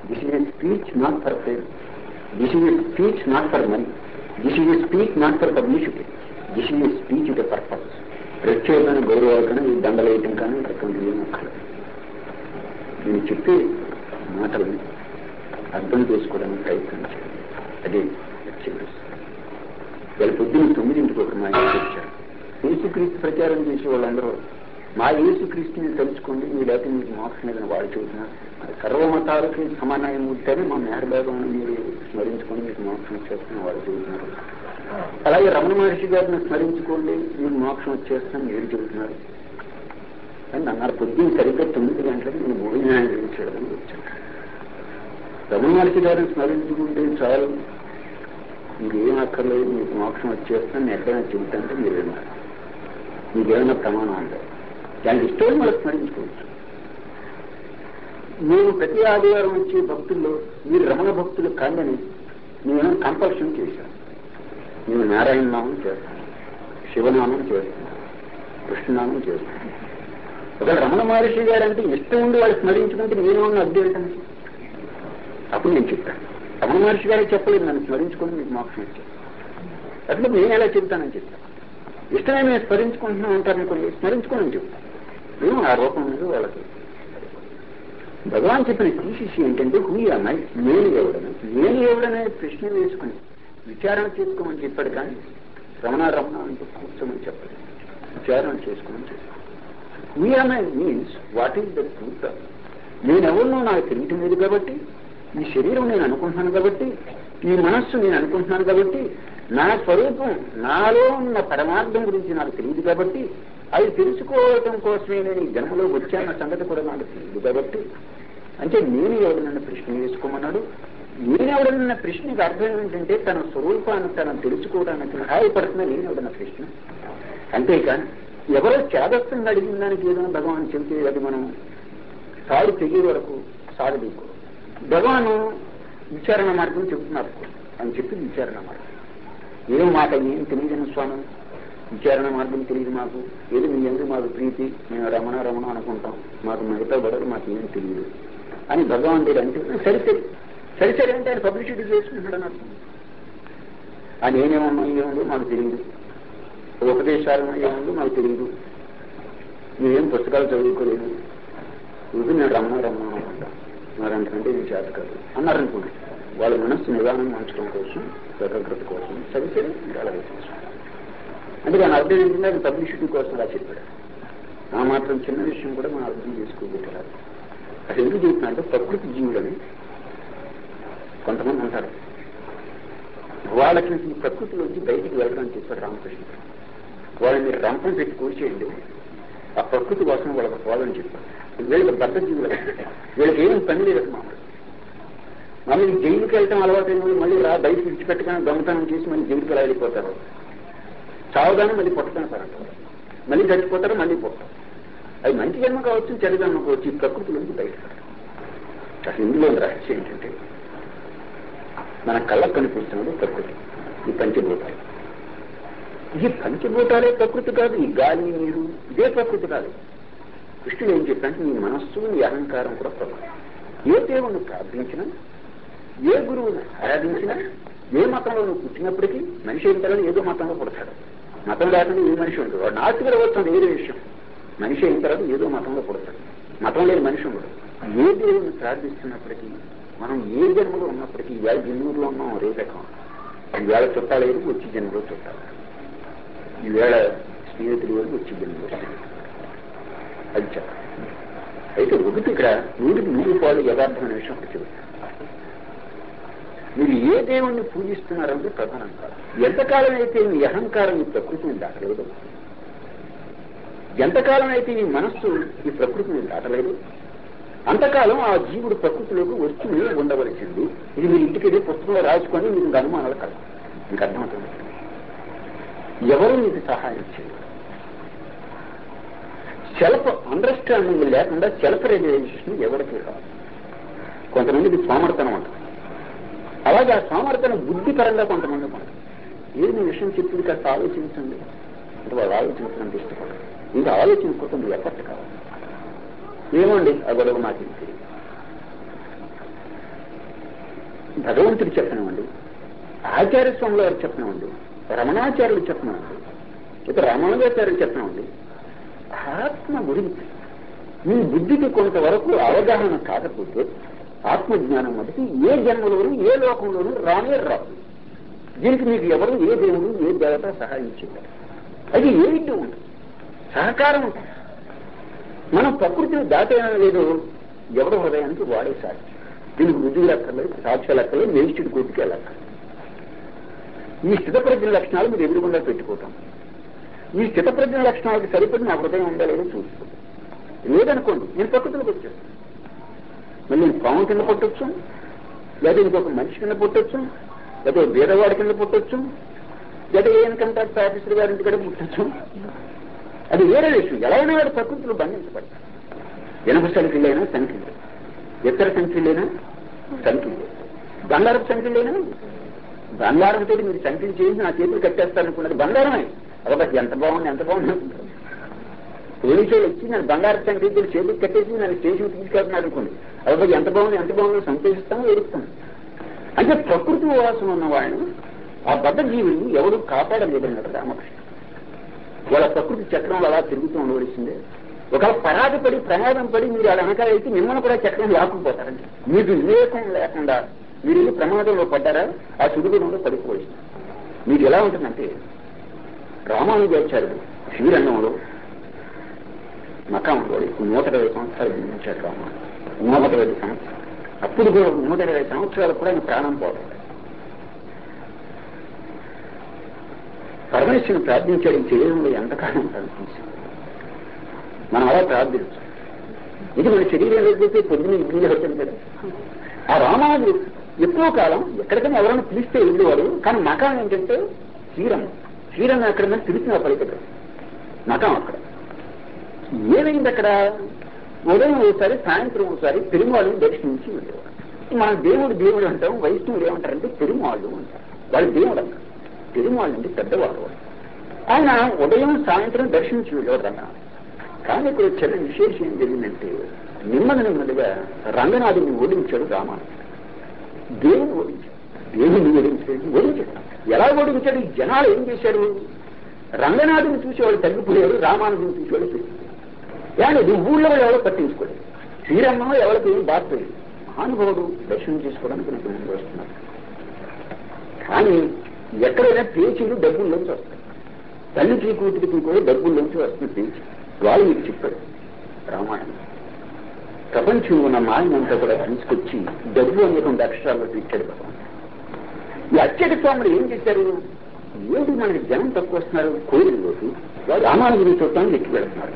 This is speech not for fame this is speech not for money this is speech not for publicity this is speech with purpose ప్రత్యేకమైన గౌరవాలు కానీ ఈ దండలు వేయటం కానీ అటువంటి ఏం అక్కర్లేదు నేను చెప్పే మాటల్ని అర్థం చేసుకోవడానికి ప్రయత్నం చేయండి అదే చెప్పేసి వాళ్ళ పొద్దున్న తొమ్మిదింటికి ఒక మా ఇంటికి వచ్చారు యేసుక్రీస్తు ప్రచారం చేసే వాళ్ళందరూ మా యేసుక్రీస్తుని తెలుసుకోండి మీ లేకపోతే మీకు మోక్షం లేదని వాళ్ళు చెబుతున్నారు సర్వమతాలకి సమానాయం ఉంటేనే మా మేరభాగం మీరు స్మరించుకొని మీకు మోక్షం వచ్చేస్తున్న వాళ్ళు చెబుతున్నారు అలాగే రమణ మహర్షి గారిని స్మరించుకోండి మీకు మోక్షం వచ్చేస్తుందని మీరు చెబుతున్నారు అని అన్నారు పొద్దున్న సరిగ్గా తొమ్మిది గంటలకు నేను భోజనాన్ని గురించడం వచ్చాను రమణ మహర్షి గారిని స్మరించుకుంటే చాలు మీకేం అక్కర్లేదు మీకు మోక్షం వచ్చేస్తాను నేను ఎక్కడైనా చెబుతాంటే మీరు విన్నారు మీకేమైనా ప్రమాణం అంటే దానికి ఇష్టం మనం స్మరించుకోవచ్చు మేము ప్రతి ఆదివారం వచ్చే భక్తుల్లో మీరు రమణ భక్తులు కాదని మేము కంపల్షన్ చేశాం మేము నారాయణ నామం చేస్తాం శివనామం చేస్తాం కృష్ణనామం చేస్తాం ఒకవేళ రమణ మహర్షి గారు అంటే ఇష్టం ఉండి వాళ్ళు స్మరించుకుంటే నేనేమన్నా అద్దె ఏంటని అప్పుడు నేను చెప్పాను రమణ మహర్షి గారికి చెప్పలేదు నన్ను స్మరించుకొని మీకు మోక్షం ఇచ్చాను అట్లా నేను ఎలా చెప్తానని చెప్తాను ఇష్టమే మేము స్మరించుకుంటున్నాం అంటారనుకోండి స్మరించుకోనని చెప్తాను మేము ఆ రూపం మీద వాళ్ళకి భగవాన్ చెప్పిన థీసిస్ ఏంటంటే హూ అమ్మాయి నేను ఎవడను నేను ఎవడనే ప్రశ్న వేసుకుని విచారణ చేసుకోమని చెప్పాడు కానీ రమణ రమణ అంటూ కూర్చోమని చెప్పాడు విచారణ చేసుకోమని చెప్పాడు హూ అమ్మాయి means what is the truth నేనెవరినో నాకు తెలియటం లేదు కాబట్టి ఈ శరీరం నేను అనుకుంటున్నాను కాబట్టి ఈ మనస్సు నేను అనుకుంటున్నాను కాబట్టి నా స్వరూపం నాలో ఉన్న పరమార్థం గురించి నాకు తెలియదు కాబట్టి అది తెలుసుకోవటం కోసమే నేను ఈ జన్మలో వచ్చాన్న సంగతి కూడా నాకు తెలియదు కాబట్టి అంటే నేను ఎవడనన్న ప్రశ్న వేసుకోమన్నాడు నేను ఎవడనన్న ప్రశ్నకి అర్థం ఏంటంటే తన స్వరూపాన్ని తను తెలుసుకోవడానికి సహాయపడుతున్న నేను ఎవడన్న ప్రశ్న అంతేకాని ఎవరో చేదస్తంగా అడిగిన దానికి ఏదైనా భగవాన్ చెబితే అది మనం సాడు తెగే వరకు సాడు దిగు భగవాను విచారణ మార్గం చెబుతున్నారు అని చెప్పి విచారణ మార్గం ఏం మాట ఏం తెలియదని స్వామి విచారణ మార్గం తెలియదు మాకు ఏది మీ ఎందుకు మాకు ప్రీతి మేము రమణ రమణ అనుకుంటాం మాకు మిగతా బడలు మాకు ఏం తెలియదు అని భగవంతుడు అంటే సరిసరి సరిసరి అంటే ఆయన పబ్లిసిటీ చేసుకుంటాడు అని అర్థం ఆ నేనేమన్నా ఏముందో మాకు తెలియదు ఉపదేశాలు ఏముందో మాకు తెలియదు మేమేం పుస్తకాలు చదువుకోలేదు ఇది నేను రమణ రమణ అనుకుంటాం మరి అంతకంటే ఇది చేత కాదు అన్నారనుకోండి వాళ్ళ మనస్సు నిదానం ఉంచడం కోసం ఏకాగ్రత కోసం సరిసరి అలాగే చేసుకుంటాం అంటే దాని అర్థం ఏంటంటే అది పబ్లిసిటీ కోసం అలా చెప్పాడు ఆ మాత్రం చిన్న విషయం కూడా మనం అర్థం చేసుకోబెట్టాలి అసలు ఎందుకు చెప్తున్నా అంటే ప్రకృతి జీవులని కొంతమంది ఉంటారు వాళ్ళకి ఈ ప్రకృతిలోంచి బయటికి వెళ్ళడం అని చెప్పాడు రామకృష్ణ వాళ్ళని మీరు రంపం పెట్టి కూర్చేయండి ఆ ప్రకృతి కోసం వాళ్ళకి పోవాలని చెప్పారు వీళ్ళకి బద్ద జీవులు వీళ్ళకి ఏం పని లేదు మామూలు మళ్ళీ జైలుకి వెళ్ళటం అలవాటు అయిన వాళ్ళు మళ్ళీ రా బయట విడిచిపెట్టగానే దొంగతనం చేసి మళ్ళీ జైలుకి ఎలా వెళ్ళిపోతారు చావగానే మళ్ళీ పుట్టడం పరంటారు మళ్ళీ చచ్చిపోతారు మళ్ళీ పుట్టారు అది మంచి జన్మ కావచ్చు చెడు జన్మ కావచ్చు ఈ ప్రకృతిలోంచి బయట అసలు ఇందులో రహస్యం ఏంటంటే మన కళ్ళకు కనిపిస్తున్నది ప్రకృతి ఈ పంచభూతాలు ఈ పంచభూతాలే ప్రకృతి కాదు ఈ గాలి నీరు ఇదే ప్రకృతి కాదు కృష్ణుడు ఏం చెప్పారంటే నీ మనస్సు నీ అహంకారం కూడా ప్రకృతి ఏ దేవుణ్ణి ప్రార్థించినా ఏ గురువుని ఆరాధించినా ఏ మతంలో నువ్వు పుట్టినప్పటికీ మనిషి అయిన తర్వాత ఏదో మతంలో పుడతాడు మతం లేకుండా ఏ మనిషి ఉంటాడు వాడు నాస్తికుడు వస్తుంది ఏదో విషయం మనిషి అయిన తర్వాత ఏదో మతంలో పుడతాడు మతం లేని మనిషి ఉండడు ఏ దేవుని ప్రార్థిస్తున్నప్పటికీ మనం ఏ జన్మలో ఉన్నప్పటికీ ఇవాళ జన్మూరులో ఉన్నాం రేపకం ఈవేళ చుట్టాలు ఏది వచ్చి జన్మలో చుట్టాలు ఈవేళ స్నేహితులు వరకు వచ్చి జన్మలో స్నేహితులు. అది చెప్ప అయితే ఒకటి ఇక్కడ నూటికి నూరు పాలు యథార్థమైన విషయం ఒకటి చెబుతాను మీరు ఏ దేవుణ్ణి పూజిస్తున్నారంటే ప్రధానం కాదు ఎంతకాలం అయితే మీ అహంకారం ఈ ప్రకృతిని దాటలేదు ఎంతకాలం అయితే ఈ మనస్సు ఈ ప్రకృతిని దాటలేదు అంతకాలం ఆ జీవుడు ప్రకృతిలోకి వస్తూనే ఉండవలసింది ఇది మీరు ఇంటికి వెళ్ళి పుస్తకంలో రాసుకొని మీకు ఇంకా అనుమానాలు కాదు మీకు అర్థమవుతుంది ఎవరు మీకు సహాయం చేయరు సెల్ఫ్ అండర్స్టాండింగ్ లేకుండా సెల్ఫ్ రియలైజేషన్ ఎవరికి రాదు కొంతమందికి సోమర్తనం ఉంటుంది అలాగే ఆ సోమర్తనం బుద్ధిపరంగా కొంతమంది ఉంటుంది ఏది మీ విషయం చెప్పింది కాస్త ఆలోచించండి అంటే వాళ్ళు ఆలోచించడానికి ఇష్టపడరు ఇంకా ఆలోచించుకోవటం మీ ఎఫర్ట్ కావాలి ఏమండి ఆ గొడవ నాకు తెలియదు భగవంతుడు చెప్పనివ్వండి ఆచార్య స్వాముల వారు చెప్పనివ్వండి రమణాచార్యులు చెప్పనివ్వండి ఇక రామానుజాచార్యులు చెప్పనివ్వండి ఆత్మ గురించి మీ బుద్ధికి కొంతవరకు అవగాహన కాకపోతే ఆత్మజ్ఞానం మొదటి ఏ జన్మలోనూ ఏ లోకంలోనూ రానే రాదు దీనికి మీకు ఎవరు ఏ దేవుడు ఏ దేవత సహాయం చేయరు అది ఏమిటి ఉంటుంది సహకారం ఉంటుంది మనం ప్రకృతిని దాటేనా లేదో ఎవరి హృదయానికి వాడే సాక్షి దీనికి రుజువు లెక్కలేదు సాక్ష్య లెక్కలేదు మేజిస్ట్రేట్ కోర్టుకి వెళ్ళక్కర్లేదు ఈ స్థితప్రజ్ఞ లక్షణాలు మీరు ఎదురుగుండా పెట్టుకోవటం ఈ స్థితప్రజ్ఞ లక్షణాలకు సరిపడి నా హృదయం ఉందా లేదో చూసుకోండి లేదనుకోండి నేను ప్రకృతిలోకి వచ్చేస్తాను మళ్ళీ నేను పాము కింద పుట్టొచ్చు లేదా ఇంకొక మనిషి కింద పుట్టొచ్చు లేదా బీదవాడి కింద పుట్టొచ్చు లేదా ఏ ఇన్కమ్ ట్యాక్స్ ఆఫీసర్ గారి ఇంటి కూడా పుట్టొచ్చు అది వేరే విషయం ఎలా అయినా వాడు ప్రకృతిలో బంధించబడతాడు ఎనభ సంఖ్యలైనా సంఖ్యలు ఇతర సంఖ్యలైనా సంఖ్యలు బంగారపు సంఖ్యలైనా బంగారంతో మీరు సంఖ్యలు చేసి నా చేతులు కట్టేస్తారనుకున్నది బంగారమే అబ్బా ఎంత బాగుంది ఎంత బాగుంది అనుకుంటారు పోలీసులు వచ్చి నన్ను బంగారు సంఖ్యలు చేతులు కట్టేసి నన్ను స్టేషన్ తీసుకెళ్తున్నారు అనుకోండి అబ్బా ఎంత బాగుంది ఎంత బాగుంది సంతోషిస్తాను ఏడుస్తాను అంటే ప్రకృతి వాసం ఉన్న వాళ్ళని ఆ బద్ద జీవుని ఎవరు కాపాడలేదన్నాడు రామకృష్ణ వాళ్ళ ప్రకృతి చక్రంలో అలా తిరుగుతూ ఉండవలసిందే ఒకవేళ పరాధపడి ప్రమాదం పడి మీరు అలా వెనకాల అయితే మిమ్మల్ని కూడా చక్రం లాక్కుపోతారండి మీకు వివేకం లేకుండా మీరు వెళ్ళి ప్రమాదంలో పడ్డారా ఆ సుడిగుణంలో పడిపోవలసింది మీకు ఎలా ఉంటుందంటే రామానుజాచార్యుడు శ్రీరంగంలో మకాంలో నూట ఇరవై సంవత్సరాలు జీవించాడు రామ నూట ఇరవై సంవత్సరాలు అప్పుడు కూడా నూట ఇరవై సంవత్సరాలు కూడా ఆయన ప్రాణం పోవడం పరమేశ్వరుని ప్రార్థించాడు ఈ శరీరంలో ఎంతకాలం ప్రార్థించాడు మనం అలా ప్రార్థించాం ఇది మన శరీరం లేకపోతే పొద్దున్న ఇడ్లీ అవుతుంది కదా ఆ రామానుడు ఎక్కువ కాలం ఎక్కడికైనా ఎవరైనా పిలిస్తే వెళ్ళేవాడు కానీ మకాం ఏంటంటే శ్రీరంగం శ్రీరంగం ఎక్కడైనా పిలిచిన పలికడు మకాం అక్కడ ఏమైంది అక్కడ ఉదయం ఒకసారి సాయంత్రం ఒకసారి పెరుమాళ్ళు దర్శించి వెళ్ళేవాడు మన దేవుడు దేవుడు అంటాం వైష్ణవుడు ఏమంటారంటే పెరుమాళ్ళు అంటారు వాళ్ళు దేవుడు అంటారు పెరుమాళ్ళు అంటే పెద్దవాడు వాడు. ఆయన ఉదయం సాయంత్రం దర్శించి వెళ్ళేవాడు రంగనాథ్ కానీ ఇక్కడ చిన్న విశేషం ఏం జరిగిందంటే నెమ్మది నెమ్మదిగా రంగనాథుని ఓడించాడు రామానుడు దేవుని ఓడించాడు దేవుని ఓడించాడు ఓడించాడు ఎలా ఓడించాడు ఈ జనాలు ఏం చేశారు రంగనాథుని చూసేవాళ్ళు తగ్గిపోయారు రామానుజుని చూసేవాళ్ళు పెరిగిపోయారు కానీ ఊళ్ళో వాళ్ళు ఎవరో పట్టించుకోలేదు శ్రీరంగంలో ఎవరికి ఏం బాధపోయింది మహానుభావుడు దర్శనం చేసుకోవడానికి నాకు ముందు వస్తున్నారు కానీ ఎక్కడైనా పేచీలు డబ్బుల్లోంచి వస్తాయి తల్లికి కూతురికి కూడా డబ్బుల్లోంచి వస్తుంది పేచీ వాళ్ళు మీకు చెప్పాడు రామాయణం ప్రపంచంలో ఉన్న మాయనంతా కూడా తీసుకొచ్చి డబ్బు అనే రెండు అక్షరాల్లో ఇచ్చాడు భగవాన్ ఈ అత్యక స్వాములు ఏం చేశారు ఏంటి మనకి జనం తక్కువ వస్తున్నారు కోయిలలోకి వాడు రామానుజుని చూడటానికి ఎక్కి పెడుతున్నారు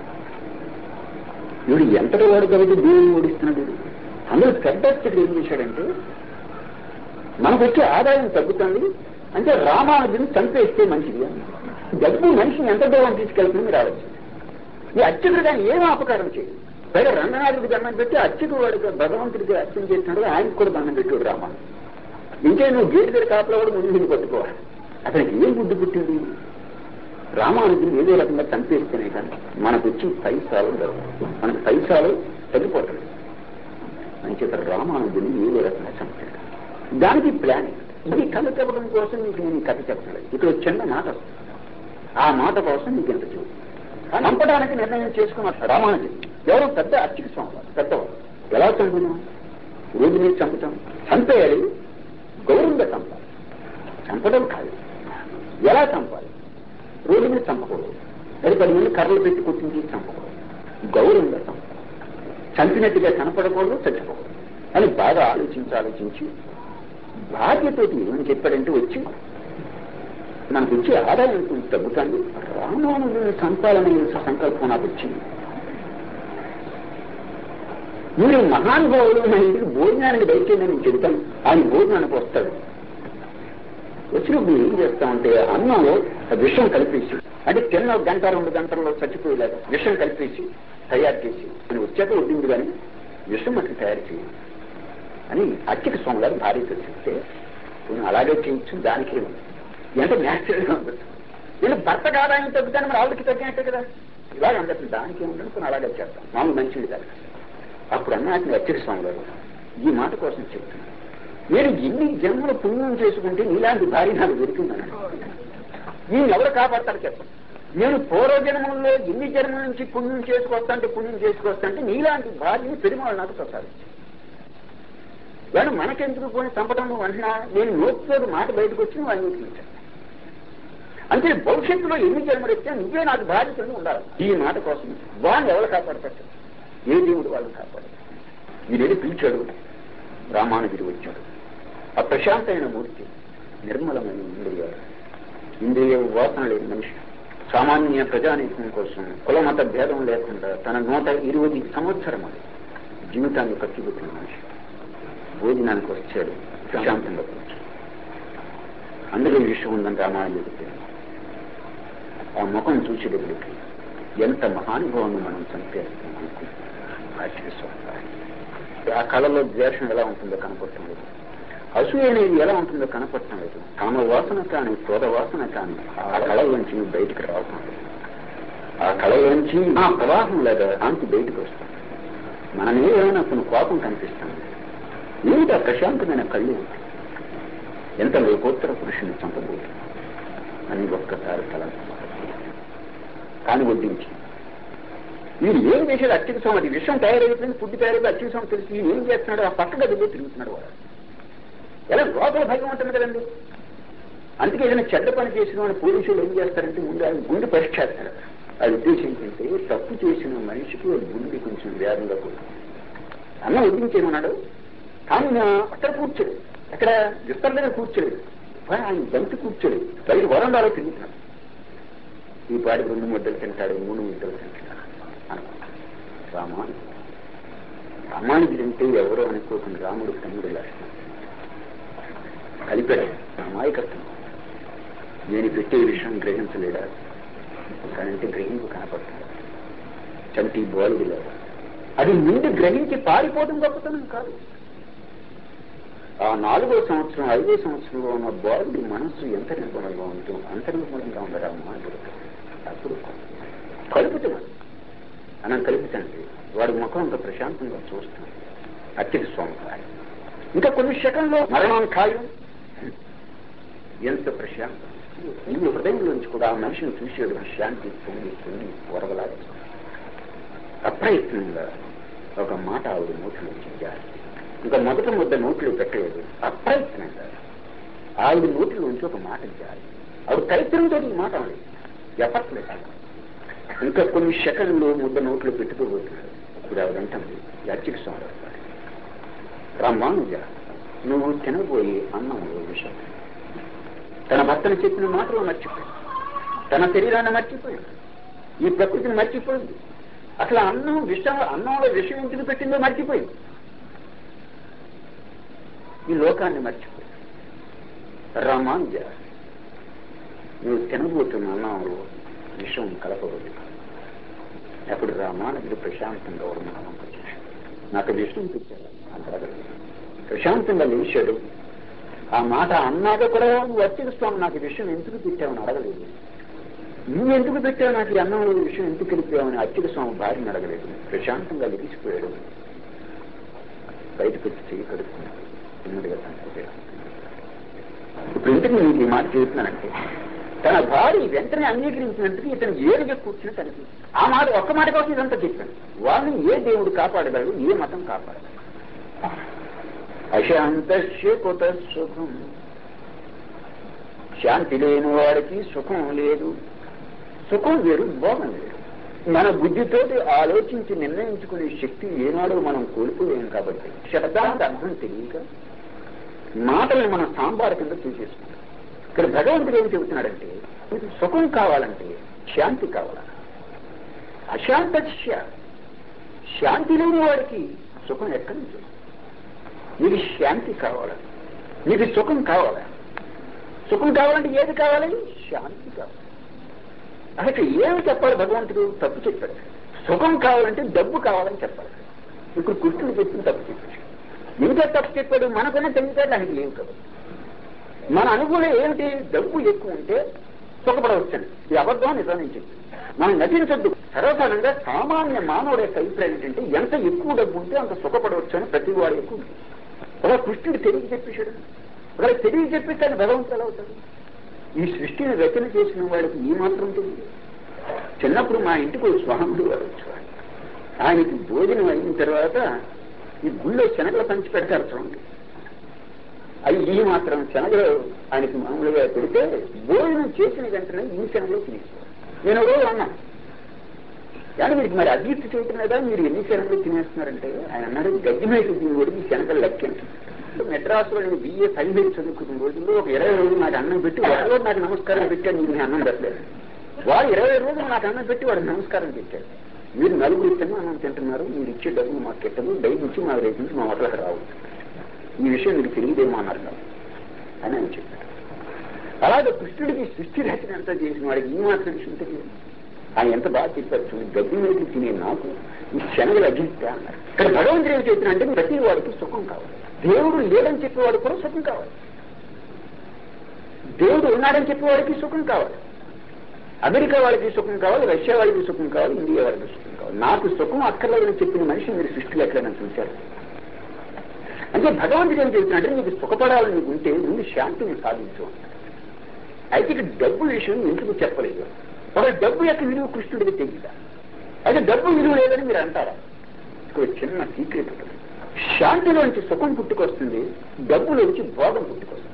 వీడు ఎంతటి వాడు కాబట్టి దేవుని ఓడిస్తున్నాడు వీడు. అందులో పెద్ద అర్చకుడు ఏం చేశాడంటే మనకు వచ్చే ఆదాయం తగ్గుతుంది అంటే రామానుజుని చంపేస్తే మంచిది అని డబ్బు మనిషిని ఎంత దూరం తీసుకెళ్తుంది మీరు ఆలోచించండి ఈ అర్చకుడు కానీ ఏం అపకారం చేయదు పైగా రంగనాథుడికి దండం పెట్టి అర్చకుడు వాడికి భగవంతుడికి అర్చన చేసినాడు ఆయనకు కూడా దండం పెట్టాడు రామ ఇంకే నువ్వు గేటు దగ్గర కాపలా కూడా ముందు నిన్ను పట్టుకోవాలి అతనికి ఏం బుద్ధి పుట్టింది రామానుజుని ఏదో రకంగా చంపేస్తేనే కానీ మనకు వచ్చి పైసాలు దొరకవు. మనకు పైసాలు తగ్గిపోతాయి అంచేత రామానుజుని ఏదో రకంగా చంపాడు దానికి ప్లాన్ ఇది కథ చెప్పడం కోసం మీకు నేను ఈ కథ చెప్పలేదు ఇక్కడ ఒక చిన్న మాట వస్తుంది. ఆ మాట కోసం మీకు ఎంత చూడు చంపడానికి నిర్ణయం చేసుకున్న రామానుజు ఎవరో పెద్ద అర్చక స్వామి వారు, పెద్దవారు ఎలా చంపుదాం రోజు మీద చంపుతాం చంపేయాలి గౌరవంగా చంపాలి చంపడం కాదు ఎలా చంపాలి రోడ్డు మీద చంపకూడదు అది పది మంది కర్రలు పెట్టి కొట్టించి చంపకూడదు గౌరవంగా చంపాలి చంపినట్టుగా కనపడకూడదు చచ్చిపోకూడదు అని బాగా ఆలోచించి ఆలోచించి బాధ్యతోటి ఏమని చెప్పాడంటే వచ్చి మనకు వచ్చే ఆదాయం కొంచెం తగ్గుతుంది రామానుజుని చంపాలనే సంకల్పం నాకు వచ్చింది మీరు మహానుభావులు నా ఇంటికి భోజనానికి దయచేయండి నేను చెబుతాను ఆయన భోజనానికి వస్తాడు వచ్చినప్పుడు ఏం చేస్తామంటే అన్నంలో విషం కలిపేసి అంటే తిన్న ఒక గంట రెండు గంటల్లో చచ్చిపోయేలాగా విషం కలిపేసి తయారు చేసి అని వచ్చాక వడ్డింది కానీ విషం అట్లా తయారు చేయాలి అని అత్యక స్వామి గారు భార్యతో చెప్తే "నువ్వు అలాగే చేయొచ్చు దానికి ఎంత న్యాచురల్గా ఉండదు నేను భర్త ఆదాయం తగ్గుతాను మరి ఆవిడకి తగ్గినట్టే కదా ఇలాగ అందరు దానికి ఏముండదు కొన్ని అలాగే చేస్తాం మామూలు మంచిది కాదు అప్పుడు అన్నట్టు అత్యక స్వామి గారు ఈ మాట కోసం చెప్తున్నాను నేను ఎన్ని జన్మలు పుణ్యం చేసుకుంటే నీలాంటి భార్య నాకు దొరికిందన్నాడు నేను ఎవరు కాపాడతారు చెప్పండి నేను పూర్వజన్మంలో ఎన్ని జన్మల నుంచి పుణ్యం చేసుకొస్తా అంటే పుణ్యం చేసుకొస్తా అంటే నీలాంటి భార్యని పెరుమాళ్ళు నాకు ప్రసాదించారు కానీ మనకెందుకు పోయి చంపడం నువ్వు అంటున్నా నేను నోట్లో మాట బయటకు వచ్చి నువ్వు అంగీకరించాను అంటే భవిష్యత్తులో ఎన్ని జన్మలు ఇస్తే నువ్వే నాకు బాధ్యతలు ఉండాలి ఈ మాట కోసం వాళ్ళని ఎవరు కాపాడతారు ఏ దేవుడు వాళ్ళని కాపాడు వీడేది పిలిచాడు రామానుజుడు వచ్చాడు ఆ ప్రశాంతమైన మూర్తి నిర్మలమైన ఇంద్రియాలు ఇంద్రియ వాసన లేని మనిషి సామాన్య ప్రజానీకం కోసం కులమత భేదం లేకుండా తన నూట ఇరవై సంవత్సరములు జీవితాన్ని ఖర్చు పెట్టిన మనిషి భోజనానికి వచ్చాడు ప్రశాంతంగా కూర్చో అందులో విషయం ఉందని రామాయణుడికి తెలియదు. ఆ ముఖం చూసేటప్పటికి ఎంత మహానుభావాన్ని మనం చంపేస్తాం అనుకుంటున్నాం ఆ కళలో ద్వేషం ఎలా ఉంటుందో కనపడటం లేదు అసూయ అనేది ఎలా ఉంటుందో కనపడటం లేదు కామ వాసన కానీ క్రోధ వాసన కానీ ఆ కళలోంచి నువ్వు బయటికి రావటం లేదు ఆ కళలోంచి ఆ ప్రవాహం లేదా కాంతి బయటకు వస్తాం మనమే ఏమైనా కొన్ని కోపం కనిపిస్తాం ఏమిటి ఆ ప్రశాంతమైన కళ్ళు ఉంటాయి ఎంత లోకోత్తర పురుషుని చంపబోతుంది అని ఒక్కసారి తల కాని వడ్డించి వీడు ఏం చేశాడు అత్యక స్వామి అది విషయం తయారైపోయింది ఫుడ్ తయారైపోయి అత్యక స్వామి తెలిసి ఈయన ఏం చేస్తున్నాడు ఆ పక్క గదిలో తిరుగుతున్నాడు వాడు ఎలా లోపల భయం ఉంటుంది కదండి అందుకే ఏదైనా చెడ్డ పని చేసిన వాడు పోలీసులు ఏం చేస్తారంటే ముందు ఆయన గుండె పరీక్ష చేస్తారు అది ఉద్దేశం ఏంటంటే తప్పు చేసిన మనిషికి వాడి గుండె కొంచెం వేగంగా పోతుంది అన్న వడ్డించేమన్నాడు కానీ నా అక్కడ కూర్చోడు అక్కడ విస్తర్ దగ్గర కూర్చోలేదు కానీ ఆయన బంతి కూర్చోలేదు బయట వరండాలో తిరుగుతున్నాడు ఈ పాడి రెండు ముద్దలు తింటాడు మూడు ముద్దలు తింటాడు అనుకుంటాడు రామానుడు రామానుజుడు అంటే ఎవరో అనుకోకుండా రాముడు తమ్ముడు లక్షణం కలిపాడు అమాయకత్వం నేను పెట్టే విషయం గ్రహించలేడా కానంటే గ్రహింపు కనపడుతుంది చంటి బోలుడు లేదా అది ముందు గ్రహించి పారిపోవడం గొప్పతనం కాదు ఆ నాలుగో సంవత్సరం ఐదో సంవత్సరంలో ఉన్న బాలుడి మనస్సు ఎంత నిర్మలంగా ఉంటూ అంత నిర్మలంగా ఉండరా మానవుడు అప్పుడు కలుపుతున్నాడు అనం కలుపుతండి వాడి ముఖం అంత ప్రశాంతంగా చూస్తున్నాడు అత్యధి స్వామి ఖాయం ఇంకా కొన్ని సెకండ్లో మరణం ఖాయం ఎంత ప్రశాంతం ఈ హృదయంలోంచి కూడా ఆ మనిషిని చూసేడు శాంతి పొంగి పొంగి వరవలాడి అప్రయత్నంగా ఒక మాట ఆవిడ నోట్లో జారి ఇంకా మొదట ముద్ద నోట్లో పెట్టలేదు అప్రయత్నంగా ఆవిడ నోటిలోంచి ఒక మాట జారి ఆవిడ ప్రయత్నంతో ఈ మాట ఆవిడ చెప్పట్లేదు ఇంకా కొన్ని సెకండ్లు ముద్ద నోట్లో పెట్టుకోబోతున్నాడు ఇప్పుడు ఆవిడ అంటుంది అర్చక స్వామి వస్తాడు రామానుజ నువ్వు తినబోయి అన్నంలో విషయం తన భర్తను చెప్పిన మాటలు మర్చిపోయింది తన శరీరాన్ని మర్చిపోయింది ఈ ప్రకృతిని మర్చిపోయింది అసలు అన్నం విషయం అన్నంలో విషయం ఎందుకు పెట్టిందో మర్చిపోయింది ఈ లోకాన్ని మర్చిపోయింది రామానుజ నువ్వు తినబోతున్న అన్నంలో విషం కలపబోతుంది అప్పుడు రామానుజుడు ప్రశాంతంగా వర్ణనం నాకు విషయం తెచ్చాడు అంటాడు ప్రశాంతంగా లేచాడు ఆ మాట అన్నాక కూడా నువ్వు అత్యగిస్తావు నాకు ఈ విషయం ఎందుకు పెట్టావని అడగలేదు నువ్వు ఎందుకు పెట్టావు నాకు ఈ అన్నంలో ఈ విషయం ఎందుకు కలిపావని అత్యక స్వామి భార్యని అడగలేదు ప్రశాంతంగా లిగిసిపోయాడు బయటకు వచ్చి చెయ్యి కడుక్కున్నాడు నెమ్మదిగా తనకు ఇప్పుడు ఎందుకు నీకు ఈ మాట చెబుతున్నానంటే తన భార్య వెంటనే అంగీకరించినందుకు ఇతను ఏడుగా కూర్చుని తనకి ఆ మాట ఒక్క మాట కోసం ఇదంతా చెప్పాను వాళ్ళని ఏ దేవుడు కాపాడగలడు ఏ మతం కాపాడగలడు అశాంతస్య కుత సుఖం శాంతి లేని వాడికి సుఖం లేదు సుఖం వేరు భోగం వేరు మన బుద్ధితోటి ఆలోచించి నిర్ణయించుకునే శక్తి ఏనాడో మనం కోల్పోయాం కాబట్టి శబ్దానికి అర్థం తెలియక మాటల్ని మనం సాంబార్ కింద చూసేసుకుంటాం ఇక్కడ భగవంతుడు ఏం చెబుతున్నాడంటే మీకు సుఖం కావాలంటే శాంతి కావాలి అశాంతస్య శాంతి లేని వాడికి సుఖం ఎక్కడి నుంచి వస్తుంది? నీకు శాంతి కావాలి నీకు సుఖం కావాలి సుఖం కావాలంటే ఏది కావాలి శాంతి కావాలి అసలు ఏమి చెప్పాలి భగవంతుడు తప్పు చెప్పాడు సుఖం కావాలంటే డబ్బు కావాలని చెప్పాలి ఇప్పుడు కృష్ణుడు చెప్పిన తప్పు చెప్పాడు ఇంకా తప్పు చెప్పాడు మనకున్న తెలివితేటలు ఆయనకి లేవు కదా మన అనుకూలం ఏమిటి డబ్బు ఎక్కువ ఉంటే సుఖపడవచ్చండి ఈ అబద్ధం నిజం నేను చెప్తాను మనం నటించద్దు సర్వసాధారణంగా సామాన్య మానవుడి యొక్క అభిప్రాయం ఏంటంటే ఎంత ఎక్కువ డబ్బు ఉంటే అంత సుఖపడవచ్చు అని ప్రతి వాడు ఎక్కువ ఒక కృష్ణుడు తెలియ చెప్పేశాడు ఒకవేళ తెలియ చెప్పేస్తాడు భగవంతుడు ఎలా అవుతాడు ఈ సృష్టిని రచన చేసిన వాడికి ఈ మాత్రం తెలియదు చిన్నప్పుడు మా ఇంటికి ఒక స్వాముడు వాడు వచ్చేవాడు ఆయనకి భోజనం అయిన తర్వాత ఈ గుళ్ళో శనగలు పంచి పెడతారు చూడండి అవి ఈ మాత్రం శనగలు ఆయనకి మామూలుగా పెడితే భోజనం చేసిన వెంటనే ఈ శనగలు తినేసేవాడు నేను ఒక రోజు అన్నా కానీ మీకు మరి అభివృద్ధి చేయటం లేదా మీరు ఎన్ని శనగలు తినేస్తున్నారంటే ఆయన అన్నాడు గడ్డి మీద తినేవాడు ఈ శనగలు లెక్కండి మెడ్రాసులో నేను బిఏ ఫైవ్ ఇయర్స్ చదువుకున్న రోజుల్లో ఒక ఇరవై రోజులు నాకు అన్నం పెట్టి ఒకరోజు నాకు నమస్కారం పెట్టాను నేను అన్నం పెట్టలేదు వాడు ఇరవై రోజులు నాకు అన్నం పెట్టి వాడు నమస్కారం పెట్టాడు మీరు నలుగురు తిన్నా అన్నం తింటున్నారు మీరు ఇచ్చే డబ్బులు మాకు కెట్టదు దయ నుంచి మా రేపు నుంచి మా హోటల్కి రావు ఈ విషయం మీకు తెలియదేమో అన్నారు కాదు అని ఆయన చెప్పాడు అలాగే కృష్ణుడికి సృష్టి రచన అంతా చేసిన వాడికి ఈ మాత్రం విషయం తెలియదు ఆయన ఎంత బాగా చెప్పారు చూడండి గడ్డి మీద తినే నాకు ఈ శనగలు అభిప్తా అన్నారు ఇక్కడ భగవంతుడు ఏం చెప్పిన అంటే ప్రతి వాడికి సుఖం కావాలి దేవుడు లేడని చెప్పేవాడు కూడా సుఖం కావాలి దేవుడు ఉన్నాడని చెప్పేవాడికి సుఖం కావాలి అమెరికా వాళ్ళకి సుఖం కావాలి రష్యా వాళ్ళకి సుఖం కావాలి ఇండియా వాళ్ళకి సుఖం కావాలి నాకు సుఖం అక్కర్లేదని చెప్పిన మనిషి మీరు సృష్టిలో ఎక్కడైనా చూశారు అంటే భగవంతుడు ఏం చెప్తున్నట్టే నీకు సుఖపడాలని నీకు ఉంటే ముందు శాంతిని సాధించు అయితే ఇక్కడ డబ్బు విషయం ఎందుకు చెప్పలేదు ఒక డబ్బు యొక్క విలువ కృష్ణుడికి తెలియదా అయితే డబ్బు విలువ లేదని మీరు అంటారా ఇక్కడ చిన్న సీక్రెట్ ఉంటుంది శాంతిలోంచి సుఖం పుట్టుకొస్తుంది డబ్బులోంచి భోగం పుట్టుకొస్తుంది